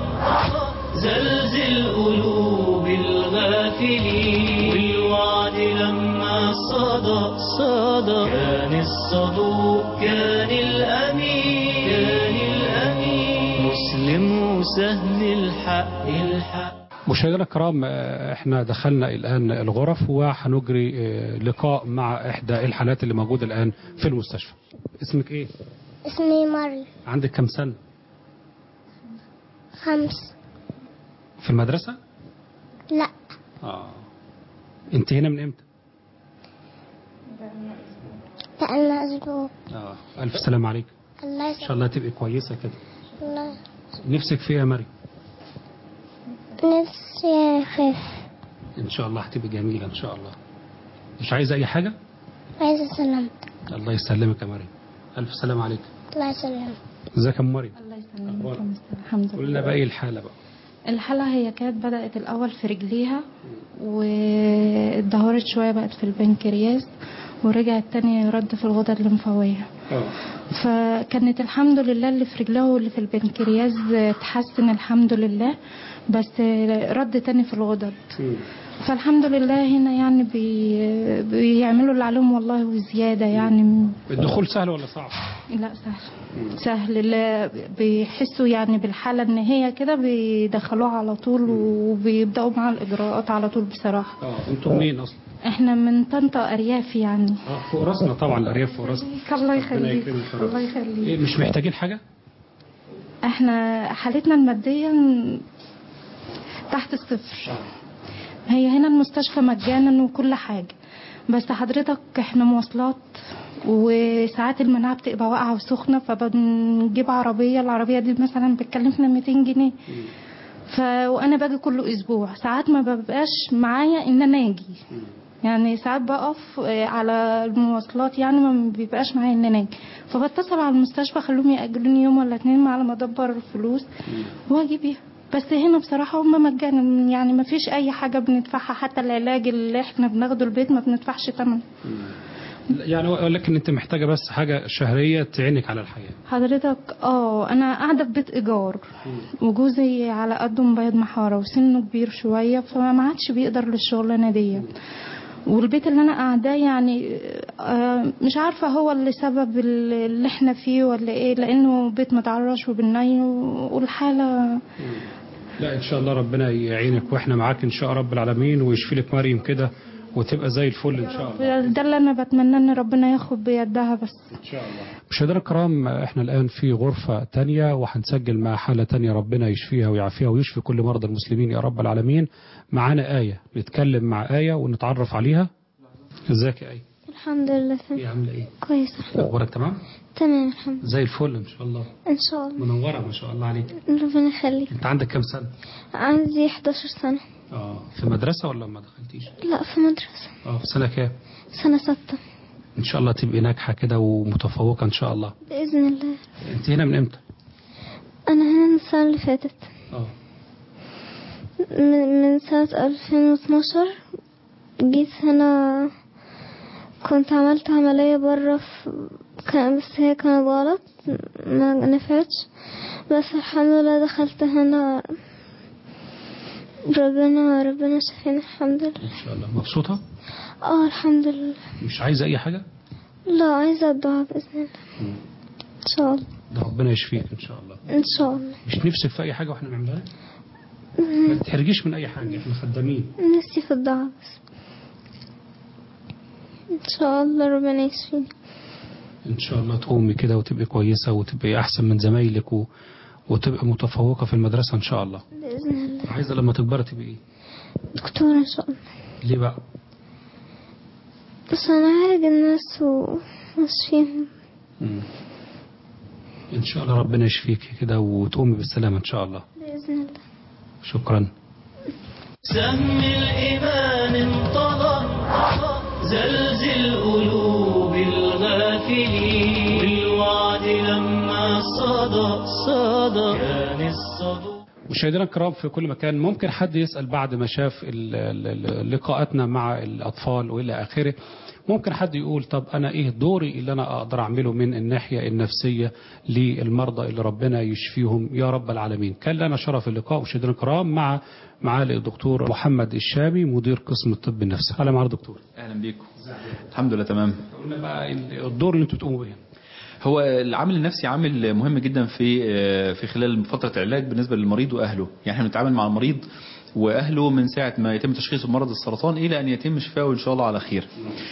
S1: زلزل قلوب الغافلين والوعد لما صدى صدى كان الصدوق كان الأمين كان الأمين مسلم وسهم الحق الحق
S3: مشاهدينا الكرام آه، احنا دخلنا الان الغرف وهنجري آه، لقاء مع احدى الحالات اللي موجوده الان في المستشفى اسمك ايه
S11: اسمي مريم
S3: عندك كم سنه
S11: خمس
S3: في المدرسه
S11: لا
S3: اه انت هنا من امتى
S11: بقالنا أسبوع
S3: اه الف سلام عليك
S11: الله
S3: ان شاء
S11: يسلمك
S3: الله تبقي كويسه كده
S11: الله
S3: نفسك في ايه يا مريم
S11: نفسي أخف
S3: ان شاء الله هتبقي جميله ان شاء الله مش عايزه اي حاجه
S11: عايزة سلامتك
S3: الله يسلمك يا مريم الف سلام عليك
S11: الله يسلمك
S3: ازيك يا أم مريم
S12: الله يسلمك يا مستر. الحمد
S3: قول لنا
S12: لله
S3: بقى ايه الحاله بقى
S12: الحالة هي كانت بدأت الأول في رجليها واتدهورت شوية بقت في البنكرياس ورجعت تاني رد في الغدة الليمفاوية فكانت الحمد لله اللي في رجلها واللي في البنكرياس اتحسن الحمد لله بس رد تاني في الغدد فالحمد لله هنا يعني بي بيعملوا اللي عليهم والله وزيادة يعني
S3: الدخول سهل ولا صعب
S12: لا سهل سهل اللي بيحسوا يعني بالحالة ان هي كده بيدخلوها على طول وبيبدأوا مع الإجراءات على طول بصراحة
S3: اه انتوا منين اصلا
S12: احنا من طنطا أرياف يعني
S3: اه فوق راسنا طبعا الارياف فوق راسنا
S12: الله
S3: ربنا
S12: يخليك
S3: يكرمك يا رب.
S12: الله
S3: ايه
S12: يخليك
S3: مش محتاجين حاجه
S12: احنا حالتنا المادية تحت الصفر هي هنا المستشفى مجانا وكل حاجة بس حضرتك احنا مواصلات وساعات المناعة بتبقى واقعة وسخنة فبنجيب عربية العربية دي مثلا بتكلفنا 200 جنيه ف... وانا باجي كل اسبوع ساعات ما ببقاش معايا ان انا اجي يعني ساعات بقف آه، على المواصلات يعني ما بيبقاش معايا ان انا اجي فبتصل على المستشفى خلوهم ياجلوني يوم ولا اتنين على ما ادبر الفلوس واجي بيها بس هنا بصراحة هم مجانا يعني ما فيش أي حاجة بندفعها حتى العلاج اللي احنا بناخده البيت ما بندفعش تمن
S3: يعني ولكن انت محتاجه بس حاجه شهريه تعينك على الحياه
S12: حضرتك اه انا قاعده في بيت ايجار وجوزي على قده مبيض محاره وسنه كبير شويه فما عادش بيقدر للشغلانه دي والبيت اللي انا قاعداه يعني آه، مش عارفه هو اللي سبب اللي احنا فيه ولا ايه لانه بيت متعرش وبالني والحاله
S3: لا ان شاء الله ربنا يعينك واحنا معاك ان شاء رب العالمين ويشفي لك مريم كده وتبقى زي الفل ان شاء الله
S12: ده اللي انا بتمنى ان ربنا ياخد بيدها بس
S3: ان شاء الله مشاهدينا الكرام احنا الان في غرفه تانية وهنسجل مع حاله تانية ربنا يشفيها ويعافيها ويشفي كل مرضى المسلمين يا رب العالمين معانا ايه نتكلم مع ايه ونتعرف عليها ازيك يا ايه
S11: الحمد لله
S3: ايه
S11: تمام
S3: عامله ايه
S11: كويسة
S3: اخبارك تمام
S11: تمام الحمد
S3: زي الفل ان شاء الله
S11: لله إن شاء الله
S3: منوره ما شاء الله عليك
S11: ربنا يخليك
S3: انت عندك كام سنه
S11: عندي 11 سنة
S3: اه في مدرسه ولا ما دخلتيش
S11: لا في مدرسة
S3: اه في سنه كام
S11: سنة ستة
S3: ان شاء الله تبقي ناجحه كده ومتفوقه ان شاء الله
S11: بإذن الله
S3: انت هنا من امتى
S11: أنا هنا من السنة اللي فاتت
S3: اه
S11: من, من سنة 2012 جيت هنا كنت عملت عملية برا في كان بس هي كانت غلط ما نفعتش بس الحمد لله دخلت هنا ربنا ربنا شفيني الحمد لله
S3: ان شاء الله مبسوطه
S11: اه الحمد لله
S3: مش عايزه اي حاجه
S11: لا عايزة الدعاء بإذن الله إن شاء الله
S3: ده ربنا يشفيك ان شاء الله
S11: إن شاء الله
S3: مش نفسك في اي حاجه واحنا بنعملها لك ما تحرجيش من اي حاجه احنا خدامين
S11: نفسي في الدعاء بس إن شاء الله ربنا يشفيني
S3: ان شاء الله تقومي كده وتبقي كويسه وتبقي احسن من زمايلك و... وتبقي متفوقه في المدرسه ان شاء الله
S11: بإذن الله
S3: عايزه لما تكبري تبقي ايه
S11: دكتورة إن شاء الله
S3: ليه بقى
S11: بس أنا أعالج الناس وأشفيهم
S3: مم. ان شاء الله ربنا يشفيك كده وتقومي بالسلامه ان شاء الله
S11: بإذن الله
S3: شكرا
S1: سهم الإيمان انطلق زلزل قلوب الغافلين بالوعد لما صدى صدى كان الصدى
S3: مشاهدينا الكرام في كل مكان ممكن حد يسأل بعد ما شاف ال- ال- ال- لقاءاتنا مع الأطفال وإلى آخره ممكن حد يقول طب أنا إيه دوري اللي أنا أقدر أعمله من الناحية النفسية للمرضى اللي ربنا يشفيهم يا رب العالمين كان لنا شرف اللقاء مشاهدينا الكرام مع معالي الدكتور محمد الشامي مدير قسم الطب النفسي أهلا معالي الدكتور
S13: اهلا بيكم الحمد لله تمام
S3: قلنا بقى الدور اللي انتوا تقوموا بيه
S13: هو العامل النفسي عامل مهم جدا في في خلال فتره العلاج بالنسبه للمريض واهله يعني احنا بنتعامل مع المريض واهله من ساعه ما يتم تشخيصه بمرض السرطان الى ان يتم شفائه ان شاء الله على خير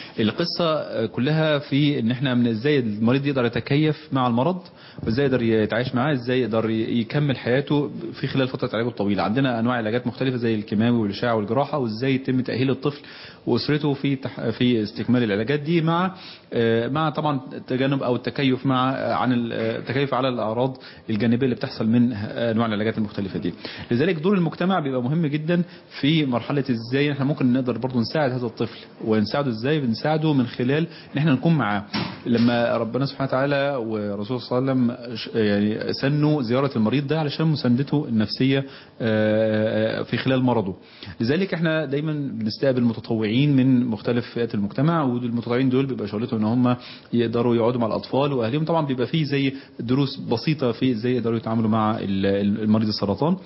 S13: القصه كلها في ان احنا من ازاي المريض يقدر يتكيف مع المرض وازاي يقدر يتعايش معاه ازاي يقدر يكمل حياته في خلال فتره علاجه الطويله عندنا انواع علاجات مختلفه زي الكيماوي والاشعه والجراحه وازاي يتم تاهيل الطفل واسرته في تح... في استكمال العلاجات دي مع آه، مع طبعا التجنب او التكيف مع آه، عن ال- آه، التكيف على الاعراض الجانبيه اللي بتحصل من آه، انواع العلاجات المختلفه دي لذلك دور المجتمع بيبقى مهم جدا في مرحله ازاي احنا ممكن نقدر برضو نساعد هذا الطفل ونساعده ازاي بنساعده من خلال ان احنا نكون معاه لما ربنا سبحانه وتعالى ورسوله صلى الله عليه وسلم ش- يعني سنوا زياره المريض ده علشان مساندته النفسيه آه، آه، في خلال مرضه لذلك احنا دايما بنستقبل متطوعين من مختلف فئات المجتمع والمتطوعين دول بيبقى شغلتهم ان هم يقدروا يقعدوا مع الاطفال واهاليهم طبعا بيبقى فيه زي دروس بسيطه في ازاي يقدروا يتعاملوا مع ال- ال- المريض السرطان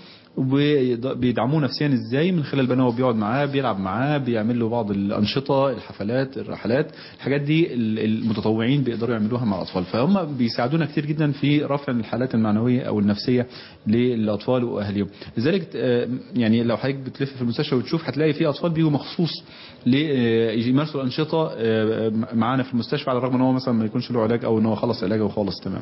S13: وبيدعموه نفسيا ازاي من خلال بقى إن هو بيقعد معاه بيلعب معاه بيعمل له بعض الانشطه الحفلات الرحلات الحاجات دي ال- المتطوعين بيقدروا يعملوها مع الاطفال فهم بيساعدونا كتير جدا في رفع الحالات المعنويه او النفسيه للاطفال واهاليهم لذلك آه، يعني لو حضرتك بتلف في المستشفى وتشوف هتلاقي في اطفال بيجوا مخصوص ليمارسوا الانشطه آه، معانا في المستشفى على الرغم ان هو مثلا ما يكونش له علاج او ان هو خلص علاجه وخلص تمام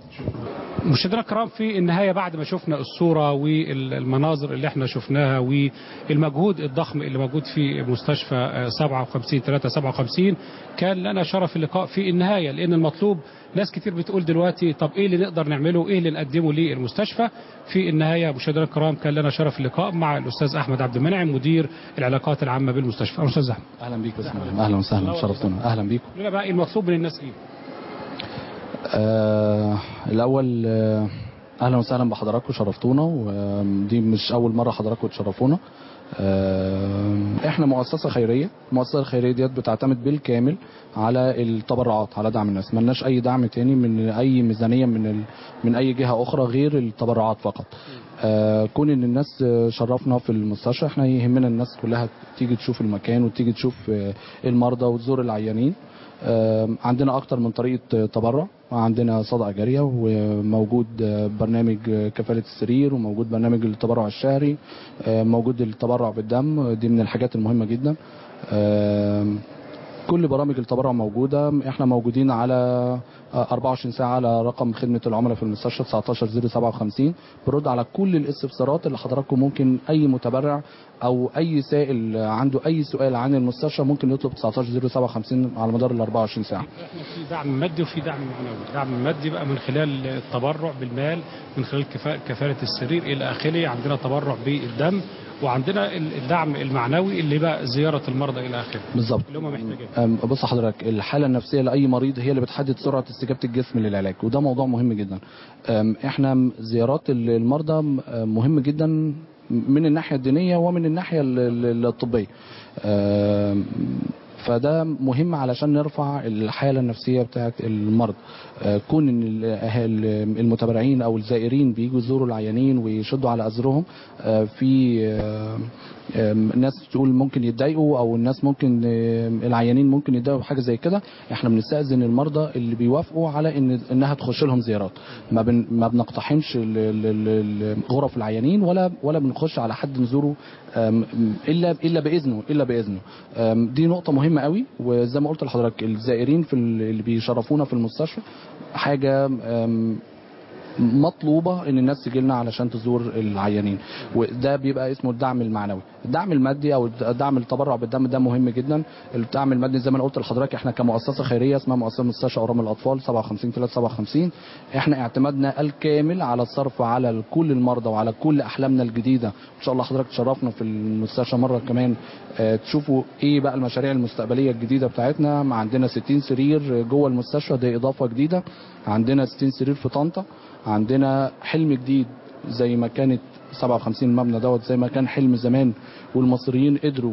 S3: مشاهدينا الكرام في النهاية بعد ما شفنا الصورة والمناظر اللي احنا شفناها والمجهود الضخم اللي موجود في مستشفى آه، 57 357 كان لنا شرف اللقاء في النهاية لأن المطلوب ناس كتير بتقول دلوقتي طب ايه اللي نقدر نعمله ايه اللي نقدمه للمستشفى في النهاية مشاهدينا الكرام كان لنا شرف اللقاء مع الأستاذ أحمد عبد المنعم مدير العلاقات العامة بالمستشفى أهلا أستاذ أحمد
S14: اهلا بيك يا استاذ مهند. اهلا وسهلا شرفتونا اهلا بيكم
S3: قول لنا بقى ايه المطلوب من الناس ايه
S14: آه الاول آه اهلا وسهلا بحضراتكم شرفتونا ودي مش اول مره حضراتكم تشرفونا آم، احنا مؤسسه خيريه المؤسسه الخيريه ديت بتعتمد بالكامل على التبرعات على دعم الناس ملناش اي دعم تاني من اي ميزانيه من ال... من اي جهه اخرى غير التبرعات فقط آه كون ان الناس آه، شرفنا في المستشفى احنا يهمنا الناس كلها تيجي تشوف المكان وتيجي تشوف آه، المرضى وتزور العيانين آه، عندنا اكتر من طريقه آه، تبرع عندنا صدقه جاريه وموجود آه، برنامج آه، كفاله السرير وموجود برنامج التبرع الشهري آه، موجود التبرع بالدم دي من الحاجات المهمه جدا آه، كل برامج التبرع موجودة احنا موجودين على آه، 24 ساعة على رقم خدمة العملاء في المستشفى 19057 برد على كل الاستفسارات اللي حضراتكم ممكن اي متبرع او اي سائل عنده اي سؤال عن المستشفى ممكن يطلب 19057 على مدار ال 24 ساعة
S3: احنا في دعم مادي وفي دعم معنوي الدعم المادي بقى من خلال التبرع بالمال من خلال كفا- كفالة السرير إلى آخره عندنا تبرع بالدم وعندنا الدعم المعنوي اللي بقى زيارة المرضى إلى آخره
S14: بالظبط
S3: اللي هم محتاجين
S14: أم، بص حضرتك الحالة النفسية لأي مريض هي اللي بتحدد سرعة استجابة الجسم للعلاج وده موضوع مهم جدا أم، احنا م- زيارات ال- المرضى م- مهم جدا من الناحية الدينية ومن الناحية ال- ال- الطبية أم، فده مهم علشان نرفع الحالة النفسية بتاعت المرض آه، كون ان ال- ال- المتبرعين او الزائرين بيجوا يزوروا العيانين ويشدوا على ازرهم آه، في آه، آم، ناس تقول ممكن يتضايقوا او الناس ممكن آم، العيانين ممكن يتضايقوا بحاجه زي كده احنا بنستاذن المرضى اللي بيوافقوا على ان انها تخش لهم زيارات ما بن ما بنقتحمش ال- ال- ال- ال- غرف العيانين ولا ولا بنخش على حد نزوره آم، الا الا باذنه الا باذنه آم، دي نقطه مهمه قوي وزي ما قلت لحضرتك الزائرين في ال- اللي بيشرفونا في المستشفى حاجه آم، مطلوبه ان الناس تجي لنا علشان تزور العيانين وده بيبقى اسمه الدعم المعنوي الدعم المادي او الدعم التبرع بالدم ده مهم جدا الدعم المادي زي ما انا قلت لحضرتك احنا كمؤسسه خيريه اسمها مؤسسه مستشفى اورام الاطفال 57 357 احنا اعتمادنا الكامل على الصرف على كل المرضى وعلى كل احلامنا الجديده ان شاء الله حضرتك تشرفنا في المستشفى مره كمان آه، تشوفوا ايه بقى المشاريع المستقبليه الجديده بتاعتنا ما عندنا 60 سرير جوه المستشفى دي اضافه جديده عندنا 60 سرير في طنطا عندنا حلم جديد زي ما كانت 57 مبنى دوت زي ما كان حلم زمان والمصريين قدروا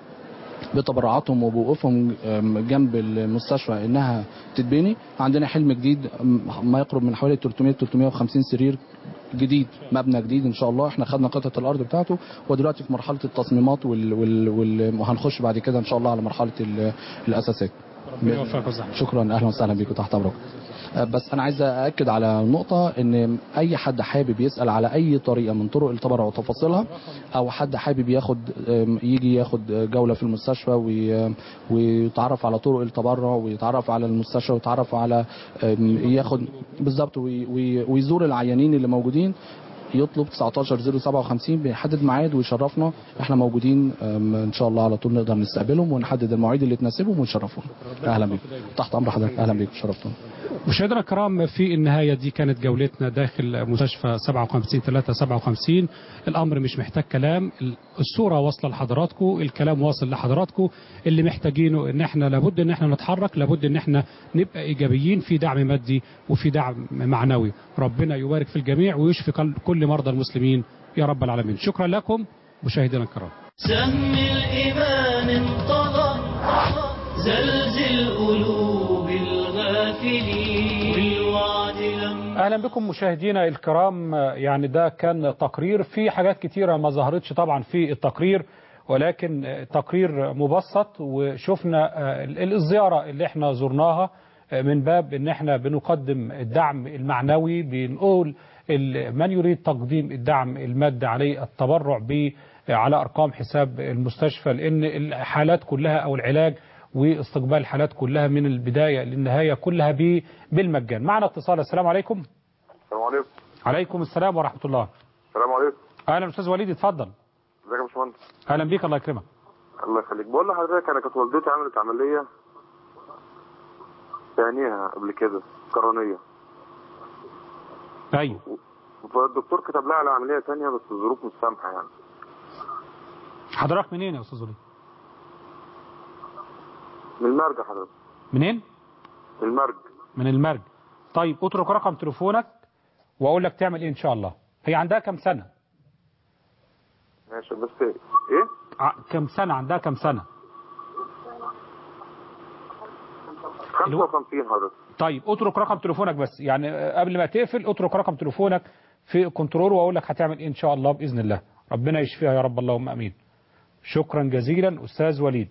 S14: بتبرعاتهم وبوقوفهم أم، جنب المستشفى انها تتبني عندنا حلم جديد أم، ما يقرب من حوالي 300 350 سرير جديد مبنى جديد ان شاء الله احنا خدنا قطعه الارض بتاعته ودلوقتي في مرحله التصميمات وال... وال... وال... وهنخش بعد كده ان شاء الله على مرحله ال... الاساسات
S3: ربنا يوفقك ويزعل.
S14: شكرا اهلا وسهلا بيكم تحت امركم أه، بس انا عايز ااكد على نقطه ان اي حد حابب يسال على اي طريقه من طرق التبرع وتفاصيلها او حد حابب ياخد أم، يجي ياخد جوله في المستشفى وي- ويتعرف على طرق التبرع ويتعرف على المستشفى ويتعرف على أم، ياخد بالظبط وي- وي- ويزور العيانين اللي موجودين يطلب 19057 بيحدد ميعاد ويشرفنا احنا موجودين أم، ان شاء الله على طول نقدر نستقبلهم ونحدد المواعيد اللي تناسبهم ونشرفونا اهلا بيكم تحت امر حضرتك اهلا بيكم شرفتونا
S3: مشاهدينا الكرام في النهاية دي كانت جولتنا داخل مستشفى 57 357 الأمر مش محتاج كلام الصورة واصلة لحضراتكم الكلام واصل لحضراتكم اللي محتاجينه ان احنا لابد ان احنا نتحرك لابد ان احنا نبقى ايجابيين في دعم مادي وفي دعم معنوي ربنا يبارك في الجميع ويشفي قلب كل مرضى المسلمين يا رب العالمين شكرا لكم مشاهدينا الكرام
S1: سهم الإيمان انطلق زلزل قلوب الغافلين بالوعد لما
S2: اهلا بكم مشاهدينا الكرام يعني ده كان تقرير في حاجات كتيره ما ظهرتش طبعا في التقرير ولكن تقرير مبسط وشفنا الزياره اللي احنا زرناها من باب ان احنا بنقدم الدعم المعنوي بنقول من يريد تقديم الدعم المادي عليه التبرع به على ارقام حساب المستشفى لان الحالات كلها او العلاج واستقبال الحالات كلها من البدايه للنهايه كلها ب- بالمجان. معنا اتصال السلام عليكم.
S15: السلام عليكم
S2: عليكم السلام ورحمه الله.
S15: السلام عليكم
S2: اهلا استاذ وليد اتفضل.
S15: ازيك يا باشمهندس
S2: اهلا بيك الله يكرمك.
S15: الله يخليك بقول لحضرتك انا كانت والدتي عملت عمليه في عينيها قبل كده قرنيه
S2: ايوه
S15: فالدكتور كتب لها على عمليه تانية بس الظروف مش سامحه يعني
S2: حضرتك منين يا استاذ وليد؟
S15: من المرج حضرتك
S2: منين؟
S15: من المرج
S2: من المرج. طيب اترك رقم تليفونك واقول لك تعمل ايه ان شاء الله هي عندها كم سنه
S15: ماشي بس ايه
S2: ع- كم سنه عندها كم سنه
S15: 55 حضرتك
S2: طيب اترك رقم تليفونك بس يعني آه، قبل ما تقفل اترك رقم تليفونك في كنترول واقول لك هتعمل ايه ان شاء الله باذن الله ربنا يشفيها يا رب اللهم امين شكرا جزيلا استاذ وليد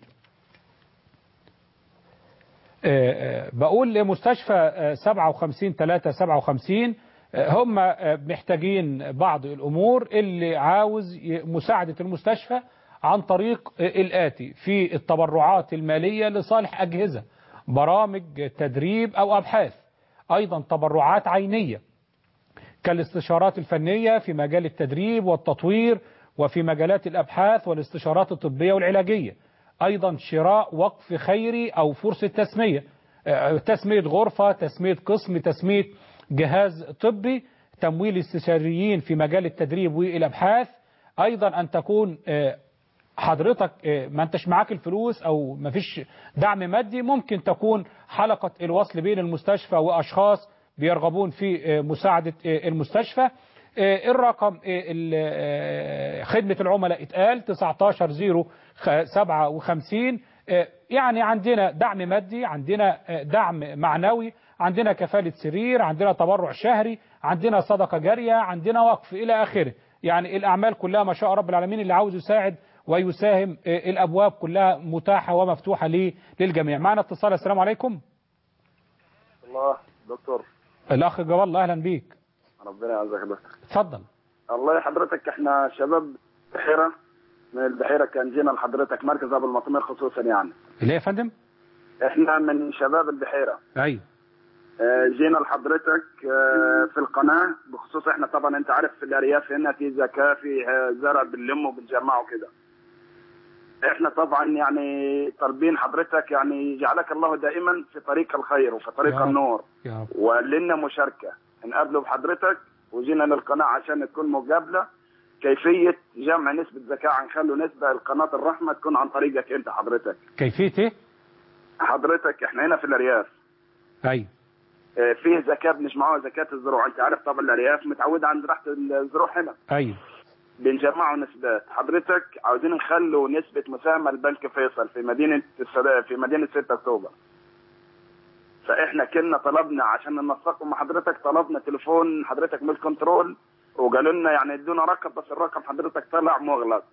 S2: آه، آه، بقول لمستشفى آه، 57 3 57 آه، هم آه، محتاجين بعض الامور اللي عاوز ي- مساعده المستشفى عن طريق آه، الاتي في التبرعات الماليه لصالح اجهزه برامج تدريب او ابحاث ايضا تبرعات عينيه كالاستشارات الفنيه في مجال التدريب والتطوير وفي مجالات الابحاث والاستشارات الطبيه والعلاجيه ايضا شراء وقف خيري او فرصه تسميه آه، تسميه غرفه تسميه قسم تسميه جهاز طبي تمويل استشاريين في مجال التدريب والابحاث ايضا ان تكون آه، حضرتك آه، ما انتش معاك الفلوس او ما فيش دعم مادي ممكن تكون حلقة الوصل بين المستشفى واشخاص بيرغبون في آه، مساعدة آه، المستشفى آه، الرقم آه، ال- آه، خدمة العملاء اتقال 19057 آه، يعني عندنا دعم مادي عندنا آه، دعم معنوي عندنا كفالة سرير عندنا تبرع شهري عندنا صدقة جارية عندنا وقف إلى آخره يعني الأعمال كلها ما شاء رب العالمين اللي عاوز يساعد ويساهم آه، الأبواب كلها متاحة ومفتوحة ليه- للجميع معنا اتصال السلام عليكم
S16: الله دكتور
S2: الأخ جوال الله أهلا بيك
S16: ربنا يعزك يا دكتور
S2: اتفضل
S16: الله حضرتك احنا شباب بحيرة من البحيرة كان جينا لحضرتك مركز ابو المطمير خصوصا يعني
S2: ليه يا فندم
S16: احنا من شباب البحيرة
S2: أيوه
S16: اه، جينا لحضرتك اه، في القناة بخصوص احنا طبعا انت عارف في الارياف هنا في زكاة في اه، زرع بنلمه وبنجمعه كده احنا طبعا يعني طالبين حضرتك يعني جعلك الله دائما في طريق الخير وفي طريق
S2: يا رب.
S16: النور
S2: يا رب
S16: ولنا مشاركة نقابله بحضرتك وجينا للقناة عشان تكون مقابلة كيفية جمع نسبة زكاة هنخلوا نسبة لقناة الرحمة تكون عن طريقك انت حضرتك
S2: كيفية ايه؟
S16: حضرتك احنا هنا في الارياف
S2: أيوه
S16: اه، فيه زكاة بنجمعوها زكاة الزروع انت عارف طبعا الارياف متعودة عند راحة الزروع هنا
S2: أيوه
S16: بنجمعوا نسبات حضرتك عاوزين نخلوا نسبة مساهمة لبنك فيصل في مدينة السد... في مدينة 6 اكتوبر فاحنا كنا طلبنا عشان ننسقهم مع حضرتك طلبنا تليفون حضرتك من الكنترول وقالوا لنا يعني ادونا رقم بس الرقم حضرتك طلع مغلق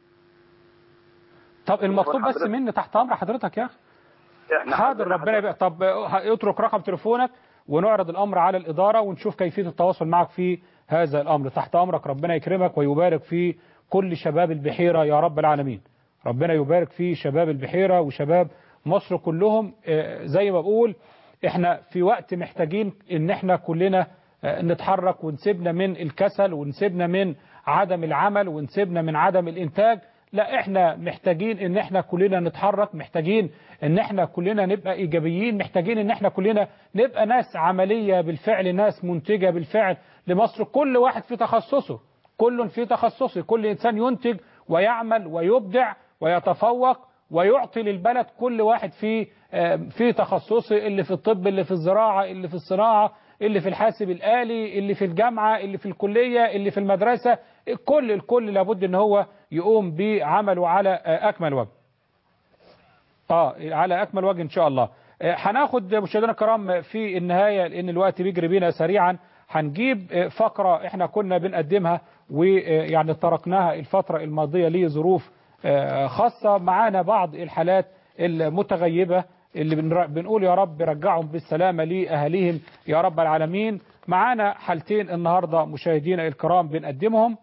S2: طب المطلوب بس
S16: حضرتك-
S2: مني تحت أمر حضرتك يا أخي
S16: احنا
S2: حاضر ربنا يبقى طب اه، اترك رقم تليفونك ونعرض الامر على الاداره ونشوف كيفيه التواصل معك في هذا الامر تحت امرك ربنا يكرمك ويبارك في كل شباب البحيره يا رب العالمين ربنا يبارك في شباب البحيره وشباب مصر كلهم اه، زي ما بقول احنا في وقت محتاجين ان احنا كلنا اه، نتحرك ونسيبنا من الكسل ونسيبنا من عدم العمل ونسيبنا من عدم الانتاج لا احنا محتاجين ان احنا كلنا نتحرك محتاجين ان احنا كلنا نبقى ايجابيين محتاجين ان احنا كلنا نبقى ناس عملية بالفعل ناس منتجة بالفعل لمصر كل واحد في تخصصه كل في تخصصه كل انسان ينتج ويعمل ويبدع ويتفوق ويعطي للبلد كل واحد في آه، في تخصصه اللي في الطب اللي في الزراعة اللي في الصناعة اللي في الحاسب الآلي اللي في الجامعة اللي في الكلية اللي في المدرسة الكل الكل لابد ان هو يقوم بعمله على آه، أكمل وجه اه على أكمل وجه إن شاء الله آه، هناخد مشاهدينا الكرام في النهاية لأن الوقت بيجري بينا سريعا هنجيب آه، فقرة احنا كنا بنقدمها ويعني تركناها الفترة الماضية لظروف آه، خاصة معانا بعض الحالات المتغيبة اللي بنر- بنقول يا رب رجعهم بالسلامة لأهاليهم يا رب العالمين معانا حالتين النهاردة مشاهدينا الكرام بنقدمهم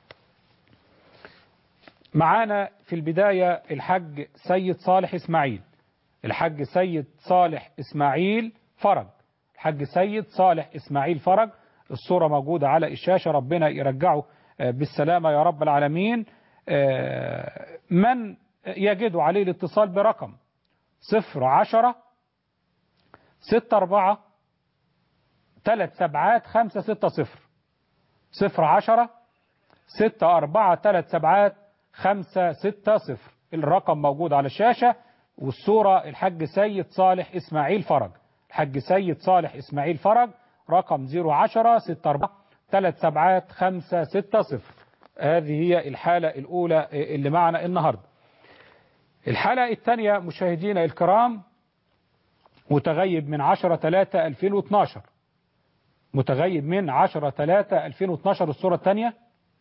S2: معانا في البداية الحج سيد صالح إسماعيل الحج سيد صالح إسماعيل فرج الحج سيد صالح إسماعيل فرج الصورة موجودة على الشاشة ربنا يرجعه آه، بالسلامة يا رب العالمين آه، من يجد عليه الاتصال برقم صفر عشرة ستة أربعة ثلاث سبعات خمسة ستة صفر صفر عشرة ستة أربعة ثلاث سبعات خمسة ستة صفر الرقم موجود على الشاشة والصورة الحاج سيد صالح إسماعيل فرج الحاج سيد صالح إسماعيل فرج رقم 010 64 ثلاث سبعات خمسة ستة صفر هذه هي الحالة الأولى اللي معنا النهاردة الحالة الثانية مشاهدينا الكرام متغيب من 10 3 2012 متغيب من 10 3 2012 الصورة الثانية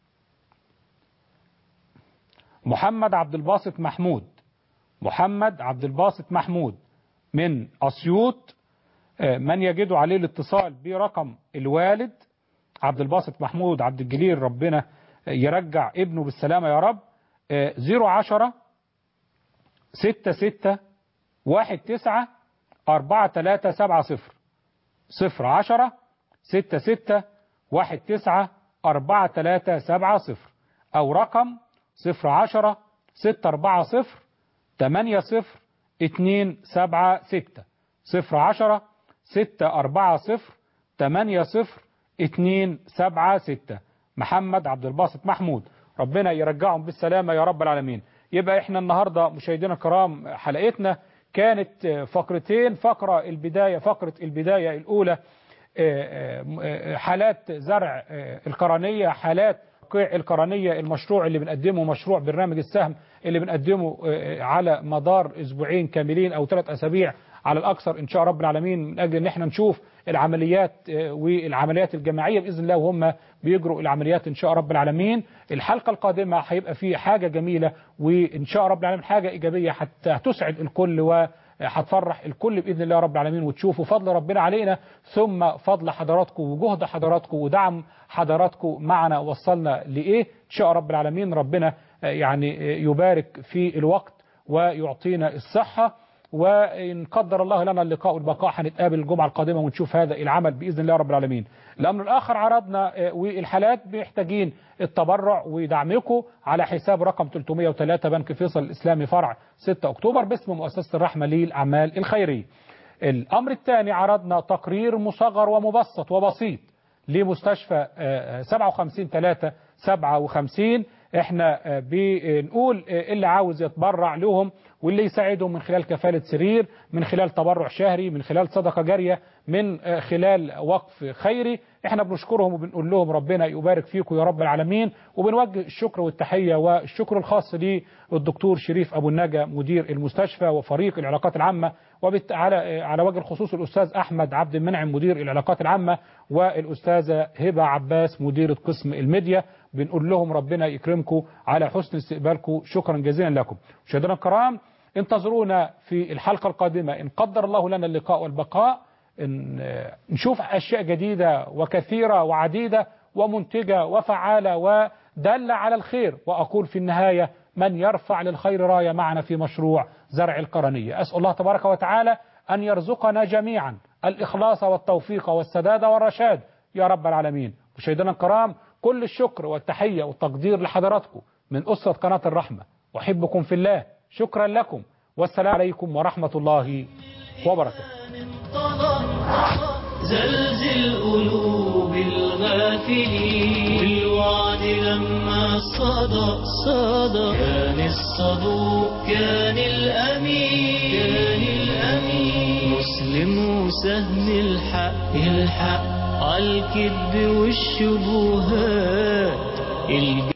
S2: محمد عبد الباسط محمود محمد عبد الباسط محمود من أسيوط من يجد عليه الاتصال برقم الوالد عبد الباسط محمود عبد الجليل ربنا يرجع ابنه بالسلامة يا رب 010 6 6 1 9 4 3 7 0 0 10 6 6 1 9 4 3 7 0 أو رقم 0 10 6 4 0 8 0 2 7 6 0 10 6 4 0 8 0 2 7 6 محمد عبد الباسط محمود ربنا يرجعهم بالسلامة يا رب العالمين يبقى احنا النهاردة مشاهدينا الكرام حلقتنا كانت فقرتين فقرة البداية فقرة البداية الأولى حالات زرع القرنية حالات القرنية المشروع اللي بنقدمه مشروع برنامج السهم اللي بنقدمه على مدار اسبوعين كاملين او ثلاث اسابيع على الاكثر ان شاء رب العالمين من اجل ان احنا نشوف العمليات والعمليات الجماعيه باذن الله وهم بيجروا العمليات ان شاء رب العالمين الحلقه القادمه هيبقى في حاجه جميله وان شاء رب العالمين حاجه ايجابيه حتى هتسعد الكل و هتفرح الكل باذن الله رب العالمين وتشوفوا فضل ربنا علينا ثم فضل حضراتكم وجهد حضراتكم ودعم حضراتكم معنا وصلنا لايه ان شاء رب العالمين ربنا يعني يبارك في الوقت ويعطينا الصحه وإن قدر الله لنا اللقاء والبقاء هنتقابل الجمعة القادمة ونشوف هذا العمل بإذن الله رب العالمين الأمر الآخر عرضنا والحالات محتاجين التبرع ودعمكم على حساب رقم 303 بنك فيصل الإسلامي فرع 6 أكتوبر باسم مؤسسة الرحمة للأعمال الخيرية الأمر الثاني عرضنا تقرير مصغر ومبسط وبسيط لمستشفى 57 3 57 احنا بنقول اللي عاوز يتبرع لهم واللي يساعدهم من خلال كفالة سرير من خلال تبرع شهري من خلال صدقة جارية من خلال وقف خيري احنا بنشكرهم وبنقول لهم ربنا يبارك فيكم يا رب العالمين وبنوجه الشكر والتحية والشكر الخاص للدكتور شريف أبو النجا مدير المستشفى وفريق العلاقات العامة وعلى على وجه الخصوص الأستاذ أحمد عبد المنعم مدير العلاقات العامة والأستاذة هبة عباس مديرة قسم الميديا بنقول لهم ربنا يكرمكم على حسن استقبالكم شكرا جزيلا لكم مشاهدينا الكرام انتظرونا في الحلقة القادمة إن قدر الله لنا اللقاء والبقاء إن نشوف أشياء جديدة وكثيرة وعديدة ومنتجة وفعالة ودالة على الخير وأقول في النهاية من يرفع للخير راية معنا في مشروع زرع القرنية أسأل الله تبارك وتعالى أن يرزقنا جميعا الإخلاص والتوفيق والسداد والرشاد يا رب العالمين مشاهدينا الكرام كل الشكر والتحية والتقدير لحضراتكم من أسرة قناة الرحمة أحبكم في الله شكرا لكم والسلام عليكم ورحمة الله وبركاته
S1: زلزل قلوب الغافلين بالوعد لما صدى صدى كان الصدوق كان الأمين كان الأمين مسلم وسهم الحق الحق عالكذب والشبهات